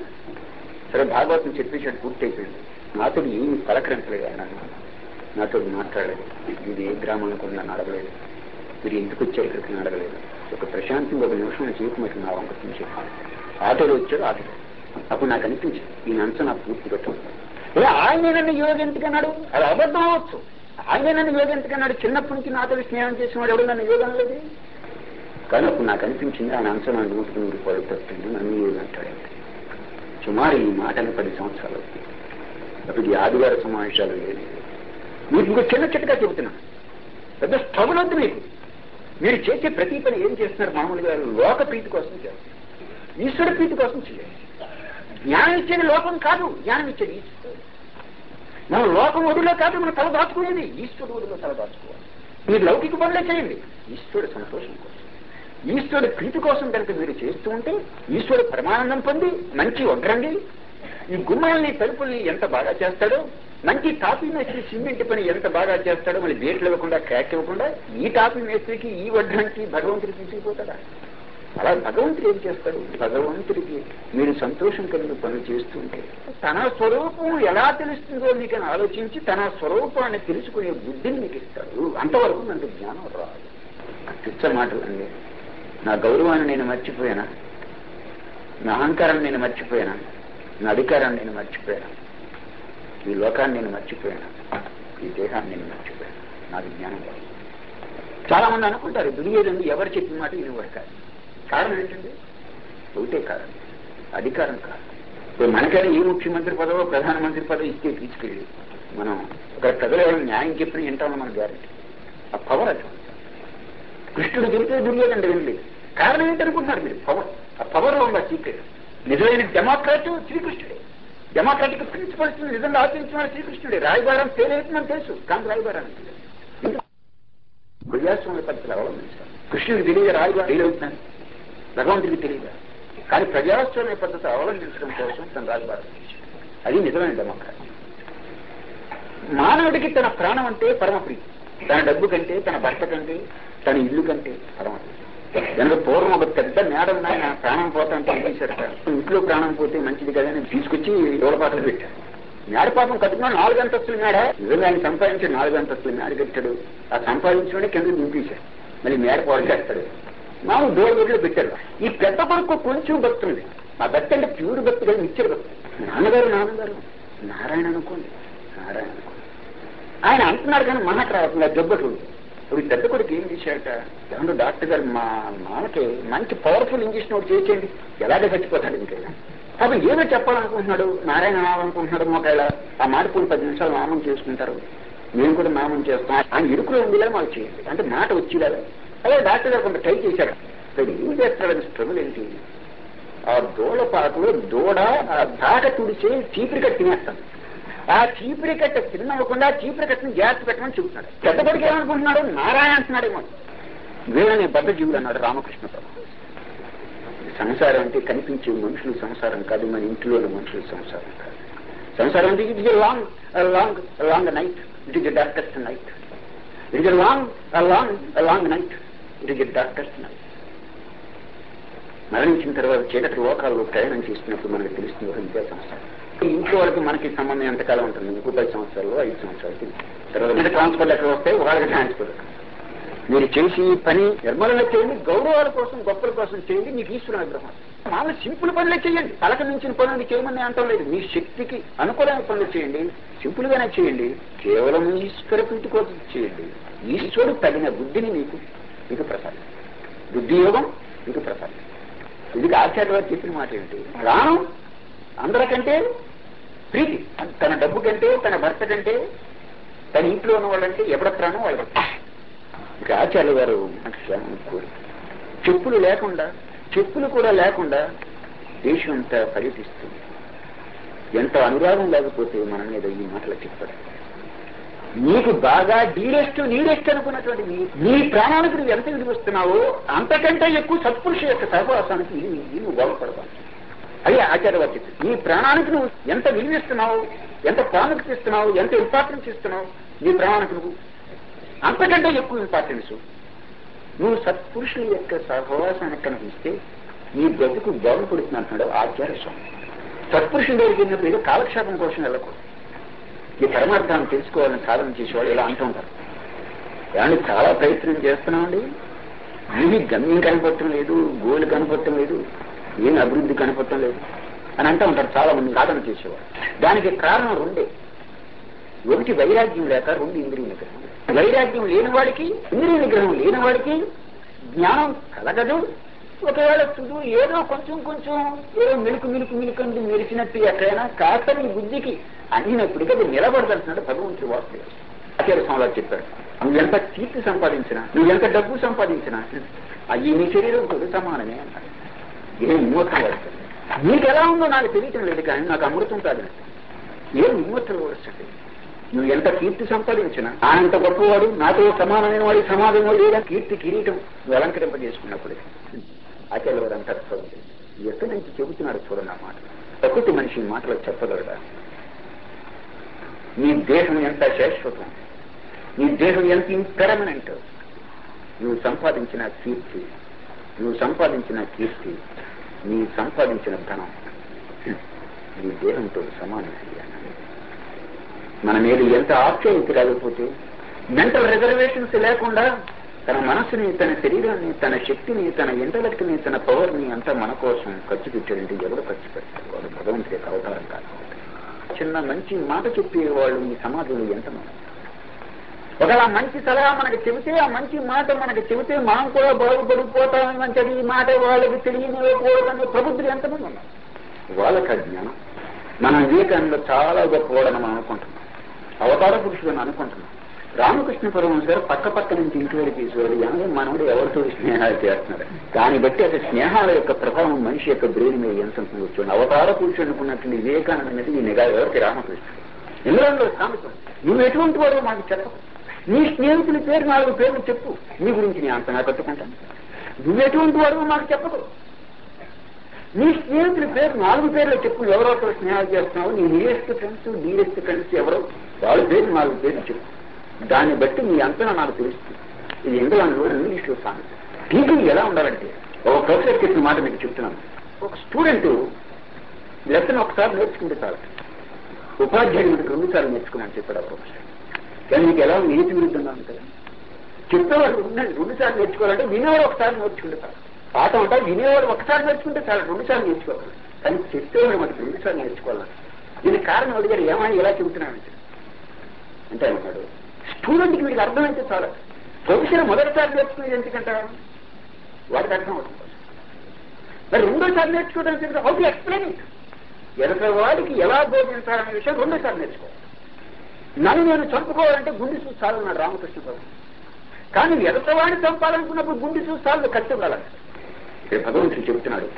సరే భాగవతం చెప్పేసాడు పూర్తి అయిపోయింది నాతో ఏమి పలకరించలేదు ఆయన నాతో మాట్లాడలేదు ఇది ఏ గ్రామానికి ఉందని అడగలేదు మీరు ఎందుకు వచ్చారు ఇక్కడికి అడగలేదు ఒక ప్రశాంతంగా ఒక నిమిషం చేతి మట్టి నా వంక చూసి ఆటోలో వచ్చాడు ఆటోలో అప్పుడు నాకు అనిపించింది ఈ అంశం నాకు పూర్తి పెట్టడం ఇలా ఆయన నన్ను యోగ ఎందుకన్నాడు అది అబద్ధం అవ్వచ్చు ఆయన నన్ను యోగ ఎందుకన్నాడు చిన్నప్పటి నుంచి నాతో స్నేహం చేసినవాడు ఎవడు నన్ను యోగం లేదు కానీ అప్పుడు నాకు అనిపించింది ఆయన అంశం నా నూటికి నూరు రూపాయలు తప్పింది నన్ను యోగ అంటాడు సుమారు ఈ మాటను పది సంవత్సరాలు అప్పుడు ఈ ఆదివార సమావేశాలు లేదు మీకు ఇంకో చిన్న చిట్టగా చెబుతున్నాను పెద్ద స్ట్రగుల్ వద్దు మీకు మీరు చేసే ప్రతి పని ఏం చేస్తున్నారు మామూలుగా లోక ప్రీతి కోసం చేస్తారు ఈశ్వర ప్రీతి కోసం చేయాలి జ్ఞానం ఇచ్చేది లోకం కాదు జ్ఞానం ఇచ్చేది ఈశ్వరుడు మనం లోకం ఒడిలో కాదు మనం తల దాచుకునేది ఈశ్వరుడు ఒడిలో తల దాచుకోవాలి మీరు లౌకిక పనులే చేయండి ఈశ్వరుడు సంతోషం కోసం ఈశ్వరుడు ప్రీతి కోసం కనుక మీరు చేస్తూ ఉంటే ఈశ్వరుడు పరమానందం పొంది మంచి వడ్రంగి ఈ గుమ్మాలని తలుపుల్ని ఎంత బాగా చేస్తాడో మంచి టాపీ మేస్త్రి సిమెంట్ పని ఎంత బాగా చేస్తాడో మళ్ళీ గేట్లు ఇవ్వకుండా క్రాక్ ఇవ్వకుండా ఈ టాపీ మేస్త్రికి ఈ వడ్రానికి భగవంతుడికి తీసుకుపోతాడా అలా భగవంతుడు ఏం చేస్తాడు భగవంతుడికి మీరు సంతోషం కలిగిన పనులు చేస్తుంటే తన స్వరూపం ఎలా తెలుస్తుందో మీకు ఆలోచించి తన స్వరూపాన్ని తెలుసుకునే బుద్ధిని మీకు ఇస్తాడు అంతవరకు నాకు జ్ఞానం రాదు పిచ్చ మాటలండి నా గౌరవాన్ని నేను మర్చిపోయానా నా అహంకారాన్ని నేను మర్చిపోయానా నా అధికారాన్ని నేను మర్చిపోయాను ఈ లోకాన్ని నేను మర్చిపోయాను ఈ దేహాన్ని నేను మర్చిపోయాను నాకు జ్ఞానం కాదు చాలా మంది అనుకుంటారు దుర్యోధను ఎవరు చెప్పిన మాట వినేవాడు కాదు కారణం ఏంటండి ఒకటే కారణం అధికారం కాదు ఇప్పుడు మనకైనా ఏ ముఖ్యమంత్రి పదవో ప్రధానమంత్రి పదవి ఇస్తే తీసుకెళ్ళి మనం ఒక ప్రజలు ఎవరైనా న్యాయం చెప్పిన వింటామని మన గ్యారెంటీ ఆ పవర్ అది కృష్ణుడు చెబితే దుర్యోధనుడు వినలేదు కారణం ఏంటనుకుంటున్నారు మీరు పవర్ ఆ పవర్ ఉంది ఆ సీక్రెట్ నిజమైన డెమోక్రాట్ శ్రీకృష్ణుడే డెమోక్రాటిక్ ప్రిన్సిపల్స్ నిజంగా ఆచరించిన వాడు శ్రీకృష్ణుడే రాయబారం తేలేతుందని తెలుసు కానీ రాయబారం ప్రజాస్వామ్య పద్ధతులు అవలంబించాలి కృష్ణుడికి తెలియదు రాయబారం తేలవుతున్నాను భగవంతుడికి తెలియదు కానీ ప్రజాస్వామ్య పద్ధతి అవలంబించడం కోసం తన రాజభారతం చేశాడు అది నిజమైన డెమోక్రసీ మానవుడికి తన ప్రాణం అంటే పరమప్రీతి తన డబ్బు కంటే తన భర్త కంటే తన ఇల్లు కంటే పరమప్రీతి కనుక పూర్వం ఒక పెద్ద మేడ ఉన్నాయి నా ప్రాణం పోతాంటే ఏం చేశారట ఇంట్లో ప్రాణం పోతే మంచిది కదా అని తీసుకొచ్చి దూడపాటలు పెట్టారు మేడ పాపం కట్టుకున్నా నాలుగు అంతస్తుల మేడ నిజంగా ఆయన సంపాదించి నాలుగు అంతస్తుల మేడ కట్టాడు ఆ సంపాదించుకుని కింద నింపేశాడు మళ్ళీ మేడ పాడు చేస్తాడు మామూలు దూరగొడ్లు పెట్టారు ఈ పెద్ద కొడుకు కొంచెం భక్తి ఉంది మా భక్తి అంటే ప్యూర్ భక్తి కదా నిత్య భక్తి నాన్నగారు నాన్నగారు నారాయణ అనుకోండి నారాయణ అనుకోండి ఆయన అంటున్నారు కానీ మాట రావట్లేదు జబ్బట్లు ఇప్పుడు ఈ పెద్ద కొడుకు ఏం చేశాడట ఏమన్నా డాక్టర్ గారు మా మామకి మంచి పవర్ఫుల్ ఇంజక్షన్ ఒకటి చేసేయండి ఎలాగే చచ్చిపోతాడు ఇంకైనా కాబట్టి ఏదో చెప్పాలనుకుంటున్నాడు నారాయణ నామనుకుంటున్నాడు ఒకవేళ ఆ మాట పోయి పది నిమిషాలు నామం చేసుకుంటారు మేము కూడా నామం చేస్తాం ఆయన ఇరుకులో ఉండేలా మాకు చేయండి అంటే మాట వచ్చేలాగా అదే డాక్టర్ గారు కొంత ట్రై చేశారు అసలు ఏం చేస్తాడని స్ట్రగుల్ ఏంటి ఆ దూడ పాటలో దూడ ఆ దాక తుడిచే చీపిరి కట్టి తినేస్తాను ఆ చీపిరి కట్ట తిన్నవ్వకుండా చీపిరి కట్టని జాగ్రత్త పెట్టమని చెబుతున్నాడు పెద్ద కొడుకు ఏమనుకుంటున్నాడు నారాయణ అంటున్నాడేమో వీళ్ళని బద్ద జీవులు అన్నాడు రామకృష్ణ ప్రభు సంసారం అంటే కనిపించే మనుషులు సంసారం కాదు మన ఇంట్లోని మనుషుల సంసారం కాదు సంసారం అంటే it is long long long night it is darkest night it is long long long night it is darkest night మరణించిన తర్వాత చీకటి లోకాల్లో ప్రయాణం చేస్తున్నప్పుడు మనకు తెలుస్తుంది ఒక విద్యా సంస్థ ఇంట్లో వాళ్ళకి మనకి సంబంధం ఎంతకాలం ఉంటుంది ఇంకో పది సంవత్సరాలు ఐదు సంవత్సరాలు తర్వాత ట్రాన్స్ఫర్ లెక్క వస్తే వాళ్ళకి ట్రాన్స్ఫర్ మీరు చేసి ఈ పని నిర్మలంగా చేయండి గౌరవాల కోసం గొప్పల కోసం చేయండి మీకు ఈశ్వర అనుగ్రహం మామూలు సింపుల్ పనులే చేయండి తలక మించిన పనులు చేయమని అంటం లేదు మీ శక్తికి అనుకూలమైన పనులు చేయండి సింపుల్ గానే చేయండి కేవలం ఈశ్వర ప్రీతి కోసం చేయండి ఈశ్వరుడు తగిన బుద్ధిని మీకు మీకు ప్రసాదం బుద్ధి యోగం మీకు ప్రసాదం ఇది ఆచార్య వారు చెప్పిన మాట ఏమిటి ప్రాణం అందరికంటే ప్రీతి తన డబ్బు కంటే తన భర్త కంటే తన ఇంట్లో ఉన్న వాళ్ళంటే ఎవడ ప్రాణం వాళ్ళ ఇక ఆచార్య గారు నాకు శ్రమం కోరి చెప్పులు లేకుండా చెప్పులు కూడా లేకుండా దేశం అంతా పర్యటిస్తుంది ఎంత అనురాగం లేకపోతే మన మీద ఈ మాటలు చెప్పాడు నీకు బాగా డీరెస్ట్ నీరెస్ట్ అనుకున్నటువంటి నీ నీ ప్రాణానికి నువ్వు ఎంత విలువిస్తున్నావో అంతకంటే ఎక్కువ సత్పురుష యొక్క సహవాసానికి నీవు నీవు బాగుపడతావు అది ఆచార్యవారు చెప్పి నీ ప్రాణానికి నువ్వు ఎంత విలువిస్తున్నావు ఎంత ప్రాముఖ్యత ఇస్తున్నావు ఎంత ఇంపార్టెన్స్ ఇస్తున్నావు నీ ప్రాణానికి నువ్వు అంతకంటే ఎక్కువ ఇంపార్టెన్స్ నువ్వు సత్పురుషుల యొక్క సహవాసానికి కనిపిస్తే నీ బ్రతుకు బాగుపడుతుంది అంటున్నాడు ఆచార్య స్వామి సత్పురుషుల దగ్గరికి వెళ్ళినప్పుడు ఏదో కాలక్షేపం కోసం వెళ్ళకూడదు ఈ పరమార్థాన్ని తెలుసుకోవాలని సాధన చేసేవాళ్ళు ఇలా అంటూ ఉంటారు ఏమంటే చాలా ప్రయత్నం చేస్తున్నామండి ఏమీ గమ్యం కనపడటం లేదు గోల్ కనపడటం లేదు ఏం అభివృద్ధి కనపడటం లేదు అని అంటూ ఉంటారు చాలా మంది సాధన చేసేవాళ్ళు దానికి కారణం రెండే ఒకటి వైరాగ్యం లేక రెండు ఇంద్రియ నిగ్రహం వైరాగ్యం లేని వాడికి ఇంద్రియ నిగ్రహం లేని వాడికి జ్ఞానం కలగదు ఒకవేళ తుదు ఏదో కొంచెం కొంచెం ఏదో మిలుకు మిలుకు మిలుకు అంటూ మెరిచినట్టు ఎక్కడైనా కాస్త నీ బుద్ధికి అందినప్పటికీ అది నిలబడదంటున్నాడు భగవంతుడు వాక్యం ఆచార్య స్వామివారు చెప్పాడు నువ్వెంత కీర్తి సంపాదించినా నువ్వెంత డబ్బు సంపాదించినా అవి నీ శరీరంతో సమానమే అన్నాడు ఏం విమోచన వస్తుంది నీకు ఎలా ఉందో నాకు తెలియటం లేదు కానీ నాకు అమృతం కాదు ఏం విమోచన వస్తుంది నువ్వు ఎంత కీర్తి సంపాదించినా ఆయనంత గొప్పవాడు నాతో సమానమైన వాడి సమాజం లేదా కీర్తి కిరీటం నువ్వు అలంకరింపజేసుకున్నప్పుడు ఆచార్య వారు అంటారు చూడండి ఎక్కడి నుంచి చెబుతున్నాడు చూడండి ఆ మాట ప్రకృతి మనిషి ఈ మాటలో చెప్పగలడా నీ దేహం ఎంత శాశ్వతం నీ దేహం ఎంత ఇంపెరమనెంట్ నువ్వు సంపాదించిన కీర్తి నువ్వు సంపాదించిన కీర్తి నీ సంపాదించిన ధనం నీ దేహంతో సమానం మన మీద ఎంత ఆప్యాయత లేకపోతే మెంటల్ రిజర్వేషన్స్ లేకుండా తన మనసుని తన శరీరాన్ని తన శక్తిని తన ఇంటలెక్ట్ ని తన పవర్ ని అంతా మన కోసం ఖర్చు పెట్టాడంటే ఎవరు ఖర్చు పెట్టారు వాడు భగవంతుడి యొక్క అవతారం కాదు చిన్న మంచి మాట చెప్పేవాళ్ళు ఈ సమాజంలో ఎంతమంది ఒకవేళ మంచి సలహా మనకి చెబితే ఆ మంచి మాట మనకి చెబితే మనం కూడా బాగుపడిపోతామని మంచిది ఈ మాట వాళ్ళకి తెలియనివ్వకూడదని ప్రబుద్ధులు ఎంతమంది ఉన్నారు వాళ్ళకి అజ్ఞానం మన వివేకానంద చాలా గొప్పవాడని మనం అనుకుంటున్నాం అవతార పురుషుడు అని అనుకుంటున్నాం రామకృష్ణ పరమహంస గారు పక్క పక్క నుంచి ఇంటి వరకు తీసేవాడు ఏమో మనవుడు ఎవరితో స్నేహాలు చేస్తున్నాడు దాన్ని బట్టి అది స్నేహాల యొక్క ప్రభావం మనిషి యొక్క బ్రెయిన్ మీద ఎంత ఉంటుందో చూడండి అవతార పురుషుడు అనుకున్నటువంటి వివేకానంద మీద ఈ నిఘా ఎవరికి రామకృష్ణ ఇంగ్లాండ్లో సామెతం నువ్వు ఎటువంటి వాడో మాకు చెప్పకు నీ స్నేహితుల పేరు నాలుగు పేర్లు చెప్పు నీ గురించి నేను అంతగా కట్టుకుంటాను నువ్వు ఎటువంటి వాడో మాకు చెప్పకు నీ స్నేహితుల పేరు నాలుగు పేర్లు చెప్పు ఎవరోతో స్నేహాలు చేస్తున్నావు నీ నియరెస్ట్ ఫ్రెండ్స్ డీరెస్ట్ ఫ్రెండ్స్ ఎవరో వాళ్ళ పేరు నాలుగు పేర్లు చెప్పు దాన్ని బట్టి నీ అంతనా నాకు తెలుస్తుంది ఇది ఇంగ్లాండ్లో ఇంగ్లీష్లో సామెత టీచింగ్ ఎలా ఉండాలంటే ఒక ప్రొఫెసర్ చెప్పిన మాట మీకు చెప్తున్నాను ఒక స్టూడెంట్ లెసన్ ఒకసారి నేర్చుకుంటే చాలు ఉపాధ్యాయుడు మీకు రెండు సార్లు నేర్చుకోమని చెప్పాడు ఆ ప్రొఫెసర్ కానీ మీకు ఎలా నీతి విరుద్ధంగా ఉంటుంది చెప్పేవాడు ఉండండి రెండు సార్లు నేర్చుకోవాలంటే వినేవాడు ఒకసారి నేర్చుకుంటే చాలు పాఠం అంటే వినేవాడు ఒకసారి నేర్చుకుంటే చాలు రెండు సార్లు నేర్చుకోవాలి కానీ చెప్పేవాడు మనకి రెండు సార్లు నేర్చుకోవాలి దీనికి కారణం అడిగారు ఏమని ఎలా చెబుతున్నానంటే అంటే అన్నాడు స్టూడెంట్కి వీడికి అర్థమైతే చాలు ప్రొఫెసర్ మొదటిసారి నేర్చుకునేది ఎందుకంట వాడికి అర్థం అవుతుంది మరి రెండోసారి నేర్చుకోవడానికి హౌ టు ఎక్స్ప్లెయిన్ ఇట్ ఎనభై వాడికి ఎలా బోధించాలనే విషయం రెండోసారి నేర్చుకోవాలి నన్ను నేను చంపుకోవాలంటే గుండె చూసి చాలన్నాడు రామకృష్ణ ప్రభు కానీ ఎదటవాడిని చంపాలనుకున్నప్పుడు గుండె చూసి చాలు కత్తి ఉండాలంట ఇక్కడ భగవంతుడు చెబుతున్నాడు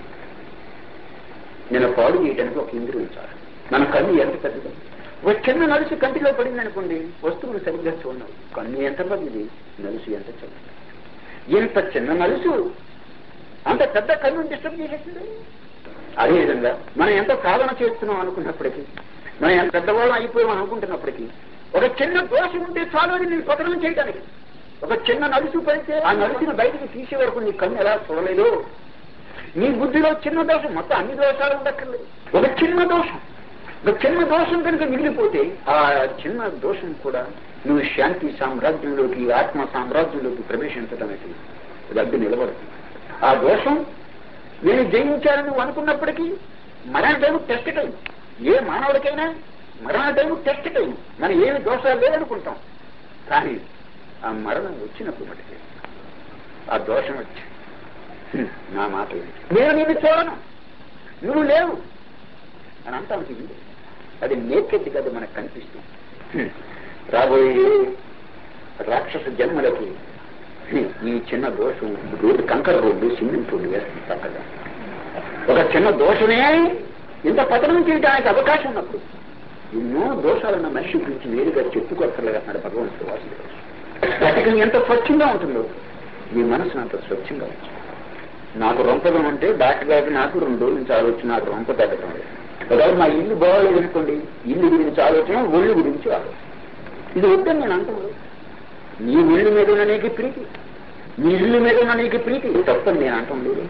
నేను పాడు చేయడానికి ఒక ఇంద్రియం చాలు మన కన్ను ఎంత పెద్దది ఒక చిన్న నలుసు కంటిలో పడింది అనుకోండి వస్తువులు సరిగ్గా చూడవు కన్ను ఎంత పెద్దది నలుసు ఎంత చిన్నది ఇంత చిన్న నలుసు అంత పెద్ద కన్ను డిస్టర్బ్ చేసేసింది అదేవిధంగా మనం ఎంత సాధన చేస్తున్నాం అనుకున్నప్పటికీ మనం ఎంత పెద్దవాళ్ళం అయిపోయాం అనుకుంటున్నప్పటికీ ఒక చిన్న దోషం ఉంటే చాలు అని నేను పతనం చేయడానికి ఒక చిన్న నలుసు పడితే ఆ నలుసుని బయటికి తీసే వరకు నీ కన్ను ఎలా చూడలేదు నీ బుద్ధిలో చిన్న దోషం మొత్తం అన్ని దోషాలు ఉండక్కర్లేదు ఒక చిన్న దోషం ఒక చిన్న దోషం కనుక మిగిలిపోతే ఆ చిన్న దోషం కూడా నువ్వు శాంతి సామ్రాజ్యంలోకి ఆత్మ సామ్రాజ్యంలోకి ప్రవేశించడానికి అది అడ్డు నిలబడుతుంది ఆ దోషం నేను జయించాలని నువ్వు అనుకున్నప్పటికీ మరణ టైం టెస్ట్ టైం ఏ మానవుడికైనా మరణ టైం టెస్ట్ టైం మనం ఏమి దోషాలు లేదనుకుంటాం కానీ ఆ మరణం వచ్చినప్పుడు మటుకి ఆ దోషం వచ్చి "హ్మ్, నా మాట విను. నేను నిన్ను చూడను నువ్వు లేవు అని అంటాం ఇది అది నేకెత్తి కదా మనకు కనిపిస్తుంది హ్మ్, రాబోయే రాక్షస జన్మలకి హ్మ్, ఈ చిన్న దోషం రోడ్డు కంకర రోడ్డు సిమెంట్ రోడ్డు వేస్తుంది చక్కగా ఒక చిన్న దోషమే ఇంత పతనం చేయడానికి అవకాశం ఉన్నప్పుడు ఎన్నో దోషాలున్న మనిషి గురించి నేరుగా చెప్పుకోక్కర్లేదు అన్నాడు భగవంతుడు వాసుదేవ స్ఫటికం ఎంత స్వచ్ఛంగా ఉంటుందో మీ మనసు అంత స్వచ్ఛంగా ఉంటుంది నాకు రొంపదం అంటే డాక్టర్ గారికి నాకు రెండు రోజుల నుంచి ఆలోచన నాకు రొంప తగ్గటం లేదు ఒకవేళ మా ఇల్లు బాగాలేదు అనుకోండి ఇల్లు గురించి ఆలోచన ఒళ్ళు గురించి ఆలోచన ఇది వద్దని నేను అంటున్నాను నీ ఇల్లు మీద ఉన్న నీకు ప్రీతి నీ ఇల్లు మీద ఉన్న నీకు ప్రీతి తప్పని నేను అంటాం లేదు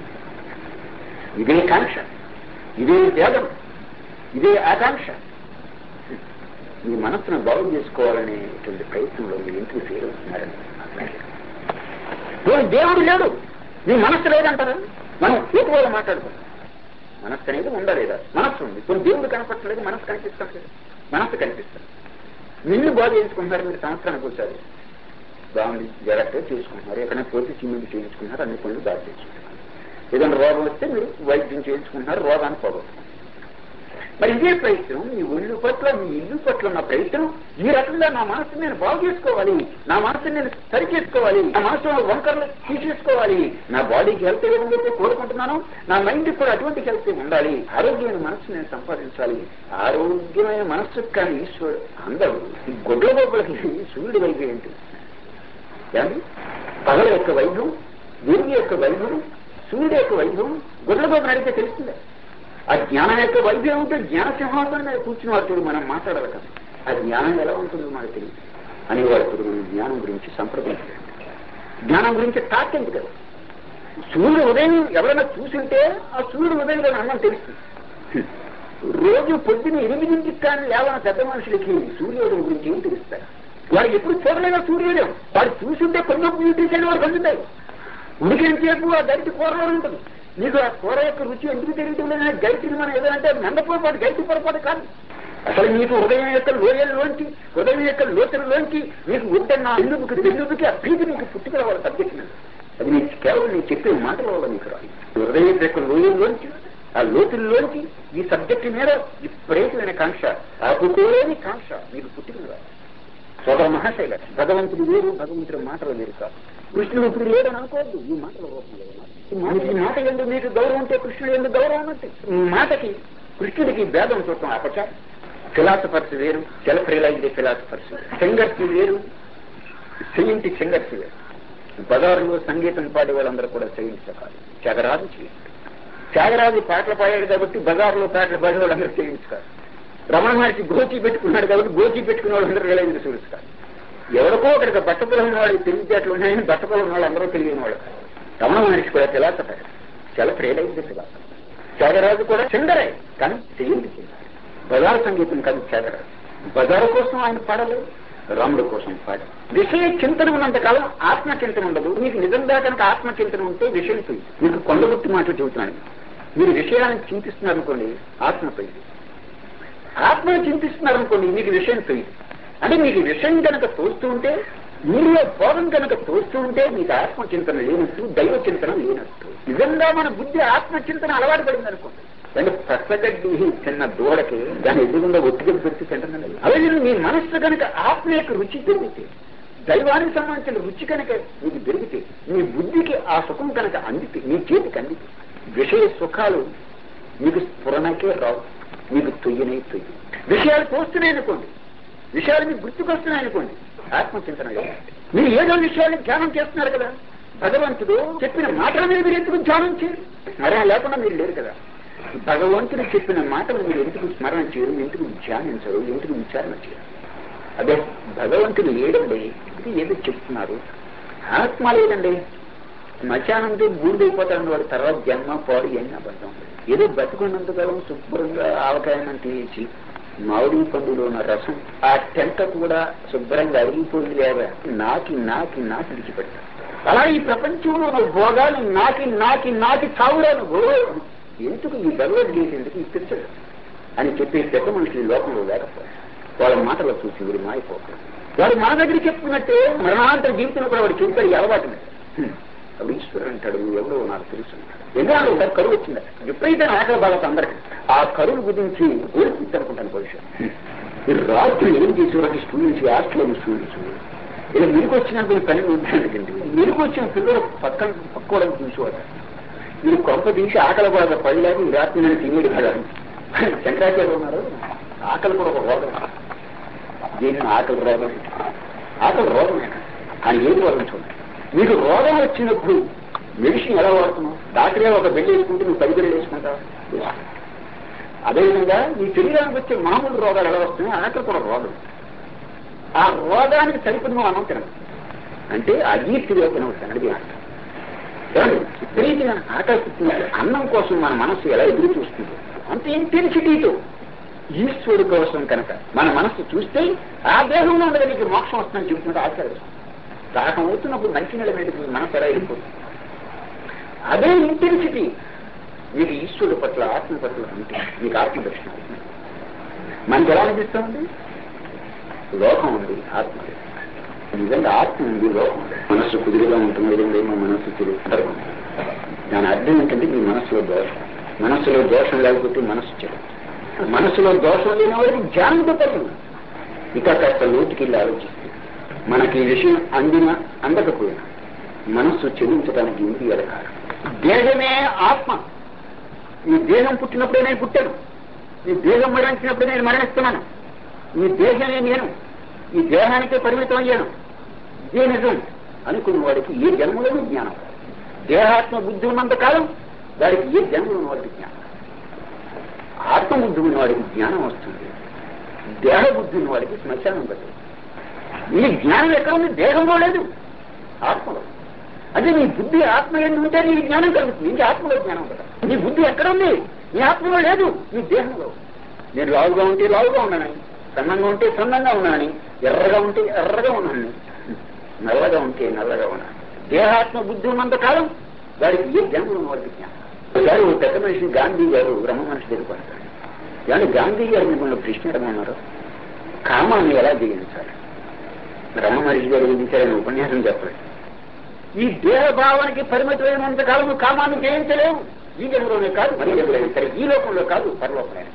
ఇదే కాంక్ష ఇదే త్యాగం ఇదే ఆకాంక్ష మీ మనస్సును బాగు చేసుకోవాలనేటువంటి ప్రయత్నంలో మీరు ఇంటికి ఫెయిల్ అవుతున్నారని పోనీ దేవుడు లేడు నీ మనస్సు లేదంటారా మనం ఎక్కువగా మాట్లాడుకుంటాం మనస్సు అనేది ఉండలేదా మనస్సు ఉంది కొన్ని దేవుడు కనపట్టలేదు మనస్సు కనిపిస్తలేదు మనస్సు కనిపిస్తుంది నిన్ను బాగు చేయించుకుంటున్నారు మీరు సంవత్సరానికి వచ్చారు బాగుంది జాగ్రత్తగా చేసుకుంటున్నారు ఎక్కడైనా పోతే సిమెంట్ చేయించుకుంటున్నారు అన్ని పనులు బాగా చేసుకుంటున్నారు ఏదైనా రోగం వస్తే మీరు వైద్యం చేయించుకుంటున్నారు రోగాన్ని పోగొట్టుకుంటున్నారు మరి ఇదే ప్రయత్నం మీ ఒళ్ళు పట్ల మీ ఇల్లు పట్ల ఉన్న ప్రయత్నం ఈ రకంగా నా మనసు నేను బాగు చేసుకోవాలి నా మనసు నేను సరి చేసుకోవాలి నా మనసు వంకర్లు తీసేసుకోవాలి నా బాడీకి హెల్త్ ఏ విధంగా అయితే కోరుకుంటున్నాను నా మైండ్ కూడా అటువంటి హెల్త్ ఉండాలి ఆరోగ్యమైన మనసు నేను సంపాదించాలి ఆరోగ్యమైన మనస్సు కానీ ఈశ్వరుడు అందరూ ఈ గొడ్ల గొప్పలకి సూర్యుడి వైద్యం ఏంటి ఏమండి పగల యొక్క వైద్యం వెలుగు యొక్క వైద్యం సూర్యుడు యొక్క వైద్యం గొడ్ల గొప్ప అడిగితే తెలుస్తుందా ఆ జ్ఞానం యొక్క వైద్యం ఉంటే జ్ఞాన సింహాసనం మీద కూర్చుని వాడు మనం మాట్లాడాలి కదా ఆ జ్ఞానం ఎలా ఉంటుందో మనకు తెలియదు అనేవాడు ఇప్పుడు మనం జ్ఞానం గురించి సంప్రదించాలి జ్ఞానం గురించి టాక్ ఎందుకు కదా సూర్యుడు ఉదయం ఎవరైనా చూసింటే ఆ సూర్యుడు ఉదయం కానీ అన్నం తెలుస్తుంది రోజు పొద్దున ఎనిమిదింటికి కానీ లేవన పెద్ద మనుషులకి సూర్యోదయం గురించి ఏం తెలుస్తారు వాడు ఎప్పుడు చూడలేదా సూర్యోదయం వాడు చూసింటే కొన్ని బ్యూటీస్ అని వాడు పొందుతాయి ఉడికించేపు ఆ గరిటి కూరలో ఉంటుంది నీకు ఆ కూర యొక్క రుచి ఎందుకు తెలియటం లేదు గరిటిని మనం ఏదంటే మెండపోపాటు గరిటి పొరపాటు కాదు అసలు నీకు హృదయం యొక్క లోయల్లోంచి హృదయం యొక్క లోతుల్లోంచి నీకు వద్దన్న ఎందుకు ఎందుకు ఆ ప్రీతి నీకు పుట్టుకురావాలి సబ్జెక్ట్ మీద అది నీకు కేవలం నీకు చెప్పే మాటల వల్ల నీకు రాదు హృదయం యొక్క లోయల్లోంచి ఆ లోతుల్లోంచి ఈ సబ్జెక్ట్ మీద విపరీతమైన కాంక్ష ఆపుకోలేని కాంక్ష నీకు పుట్టుకుని రాదు సోదర మహాశైల భగవంతుడు వేరు భగవంతుడి మాటలు వేరు కాదు కృష్ణుడు ఇప్పుడు లేడని అనుకోవద్దు ఈ మాటల రూపంలో ఉన్నాడు. ఈ మాట- ఈ మాట ఎందుకు మీకు గౌరవం ఉంటే కృష్ణుడు ఎందుకు గౌరవం అంటే ఈ మాటకి కృష్ణుడికి భేదం చూడటం అపచారం ఫిలాసఫర్స్ వేరు సెల్ఫ్ రియలైజ్డ్ ఫిలాసఫర్స్ సింగర్స్ వేరు సెయింట్ సింగర్స్ వేరు బజారులో సంగీతం పాడే వాళ్ళందరూ కూడా సెయింట్స్ కాదు త్యాగరాజు చేయండి త్యాగరాజు పాటలు పాడాడు కాబట్టి బజార్లో పాటలు పాడే వాళ్ళందరూ సెయింట్స్ కాదు రమణ మహర్షి గోచి పెట్టుకున్నాడు కాబట్టి గోచి పెట్టుకున్న వాళ్ళందరూ రియలైజ్డ్ సూర్యుస్ కాదు ఎవరికో ఒకరికి బట్టపొలం వాళ్ళు తెలివితేటలు ఉన్నాయని బట్టపొలం వాళ్ళు అందరూ తెలియని వాళ్ళు కాదు. రమణ మహర్షి కూడా philosopher self realized philosopher Tyagaraja కూడా సింగరే కానీ చెయ్యండి బజారు సంగీతం కాదు త్యాగరాజు బజారు కోసం ఆయన పాడలేదు రాముడు కోసం పాడు విషయ చింతన ఉన్నంతకాలం ఆత్మ చింతన ఉండదు మీకు నిజంగా కనుక ఆత్మ చింతన ఉంటే విషయం పోయింది మీకు కొండగుర్తి మాట చెబుతున్నాను మీరు విషయాన్ని చింతిస్తున్నారు అనుకోండి ఆత్మ పోయింది ఆత్మను చింతిస్తున్నారు అనుకోండి మీకు విషయం పోయింది అంటే మీకు విషయం కనుక తోస్తూ ఉంటే మీలో భోగం కనుక తోస్తూ ఉంటే మీకు ఆత్మ చింతన లేనట్టు దైవ చింతన లేనట్టు నిజంగా మన బుద్ధి ఆత్మ చింతన అలవాటు పడింది అనుకోండి అంటే పచ్చగడ్డి చిన్న దూడకి దాని ఎదుగుండా ఒత్తిడి పెట్టి తింటుందండి అలాగే మీ మనస్సు కనుక ఆత్మ యొక్క రుచి పెరిగితే దైవానికి సంబంధించిన రుచి కనుక మీకు పెరిగితే మీ బుద్ధికి ఆ సుఖం కనుక అందితే మీ చేతికి అందితే విషయ సుఖాలు మీకు స్ఫురణకే రావు మీకు తొయ్యనే తొయ్యి విషయాలు పోస్తున్నాయి అనుకోండి విషయాలు మీకు గుర్తుకొస్తున్నాయి అనుకోండి ఆత్మచింతన లేదు. మీరు ఏదో విషయాన్ని ధ్యానం చేస్తున్నారు కదా భగవంతుడు చెప్పిన మాటల మీద మీరు ఎందుకు ధ్యానం చేయరు స్మరణ లేకుండా మీరు లేరు కదా భగవంతుడు చెప్పిన మాటలు మీరు ఎందుకు స్మరణ చేయరు ఎందుకు ధ్యానించరు ఎందుకు విచారణ చేయరు అదే భగవంతుడు లేడండి ఇది ఏదో చెప్తున్నారు ఆత్మ లేదండి మధ్యాహ్నంతో బూడిదైపోతాడు వాడు తర్వాత జన్మ పాడు ఎన్ని అబద్ధం ఏదో బతుకున్నంతకాలం శుభ్రంగా ఆవకాయనం తీసి మామిడి పండులో ఉన్న రసం ఆ టెంట కూడా శుభ్రంగా అరిగిపోయింది లేదా నాకి నాకి నాకి విడిచిపెడతాడు అలా ఈ ప్రపంచంలో ఉన్న భోగాలు నాకి నాకి నాకి చావురాను ఎందుకు ఈ భగవద్గీత ఎందుకు ఈ పిచ్చడు అని చెప్పే పెద్ద మనుషులు ఈ లోకంలో లేకపోతే వాళ్ళ మాటలో చూసి మీరు మాయిపోతారు వాడు మన దగ్గర చెప్పుకున్నట్టే మరణాంతర జీవితంలో కూడా వాడు చెప్పాడు ఈ అలవాటు ఉంది. హ్మ్. అప్పుడు ఈశ్వరుడు అంటాడు నువ్వు ఎవరో నాకు తెలుసు ఎందుకంటే ఒకసారి కరువు వచ్చింది విపరీతమైన ఆకలి బాగా అందరికి ఆ కరువు గురించి ఊరికి అనుకుంటాను భవిష్యత్ మీరు రాత్రి ఏం చేసేవారికి స్టూడెంట్స్ హాస్టల్ స్టూడెంట్స్ ఇలా మీకు వచ్చినప్పుడు పని ఉంటాయండి మీకు వచ్చిన పిల్లలు పక్కన పక్కోవడం చూసేవారు మీరు కొంప తీసి ఆకలి బాగా పడలేక ఈ రాత్రి నేను తినేది కదా శంకరాచార్య ఉన్నారు ఆకలి కూడా ఒక రోగం దీనిని ఆకలి రోగం ఆకలి రోగమే కానీ ఏది రోగం చూడండి మీకు రోగం వచ్చినప్పుడు మెడిసిన్ ఎలా వాడుతున్నావు డాక్టరే ఒక బెల్లి వేసుకుంటే నువ్వు పది బెల్లి వేసుకుంటావు అదేవిధంగా ఈ శరీరానికి వచ్చే మామూలు రోగాలు ఎలా వస్తున్నాయి ఆకలి కూడా రోగం ఆ రోగానికి సరిపడిన అన్నం తినదు అంటే అజీర్తిగా తినవచ్చు అది ఏమండి? విపరీతంగా ఆకర్షిస్తున్నారు అన్నం కోసం మన మనస్సు ఎలా ఎదురు చూస్తుంది అంత ఇంటెన్సిటీతో ఈశ్వరుడు కోసం కనుక మన మనస్సు చూస్తే ఆ దేహంలో ఉండగా నీకు మోక్షం వస్తుందని చెబుతుంటే ఆశ్చర్యం దాహం అవుతున్నప్పుడు మంచి నీళ్ళ మీద మనసు ఎలా వెళ్ళిపోతుంది అదే ఇంటెన్సిటీ మీకు ఈశ్వరుడు పట్ల ఆత్మ పట్ల ఉంటే మీకు ఆత్మదర్శనం అవుతుంది మనకి ఎలా అనిపిస్తుంది లోకం ఉంది ఆత్మ లేదు. నిజంగా ఆత్మ ఉంది లోకం ఉంది. మనస్సు కుదిరిగా ఉంటుంది ఏమో మనస్సు తిరుగుతారు దాని అర్థం ఏంటంటే మీ మనస్సులో దోషం మనస్సులో దోషం లేకపోతే మనస్సు చెడు మనస్సులో దోషం లేని వాడికి జ్ఞానంతో పడుతుంది ఇక కాస్త లోతుకి వెళ్ళి ఆలోచిస్తే మనకి ఈ విషయం అందినా అందకపోయినా మనస్సు చెల్లించడానికి ఇంద్రియాల కారణం దేహమే ఆత్మ ఈ దేహం పుట్టినప్పుడే నేను పుట్టాను ఈ దేహం మరణించినప్పుడే నేను మరణిస్తున్నాను ఈ దేహమే నేను ఈ దేహానికే పరిమితం అయ్యాను ఇదే నిజం అనుకున్న వాడికి ఏ జన్మలోనూ జ్ఞానం రాదు. దేహాత్మ బుద్ధి ఉన్నంత కాలం వాడికి ఏ జన్మలో ఉన్న వాడికి జ్ఞానం రాదు. ఆత్మ బుద్ధి ఉన్న వాడికి జ్ఞానం వస్తుంది దేహ బుద్ధి ఉన్న వాడికి శ్మశానం పడుతుంది ఈ జ్ఞానం ఎక్కడ ఉంది దేహంలో లేదు ఆత్మలో అంటే నీ బుద్ధి ఆత్మ ఏంటి ఉంటే నీ జ్ఞానం కలుగుతుంది ఇంకే ఆత్మలో జ్ఞానం కదా నీ బుద్ధి ఎక్కడ ఉంది నీ ఆత్మలో లేదు నీ దేహంలో ఉంది. నేను లావుగా ఉంటే లావుగా ఉన్నానని సన్నంగా ఉంటే సన్నంగా ఉన్నానని ఎర్రగా ఉంటే ఎర్రగా ఉన్నాను నల్లగా ఉంటే నల్లగా ఉన్నాను దేహాత్మ బుద్ధి ఉన్నంత కాలం వాడికి ఏ జన్మలో ఉన్న వాడికి జ్ఞానం ఒకసారి ఒక పెద్ద మనిషి గాంధీ గారు బ్రహ్మ మనిషి దగ్గరికి వస్తాడు కానీ గాంధీ గారు మిమ్మల్ని ప్రశ్న అడగమన్నారు కామాన్ని ఎలా జయించాలి బ్రహ్మ మనిషి గారు జయించాలని ఉపన్యాసం చెప్పలేదు ఈ దేహ భావానికి పరిమితమైనంత కాలం కామాన్ని జయించలేవు ఈ జన్మలోనే కాదు మరి జన్మలోనే సరే ఈ లోకంలో కాదు పరలోకంలో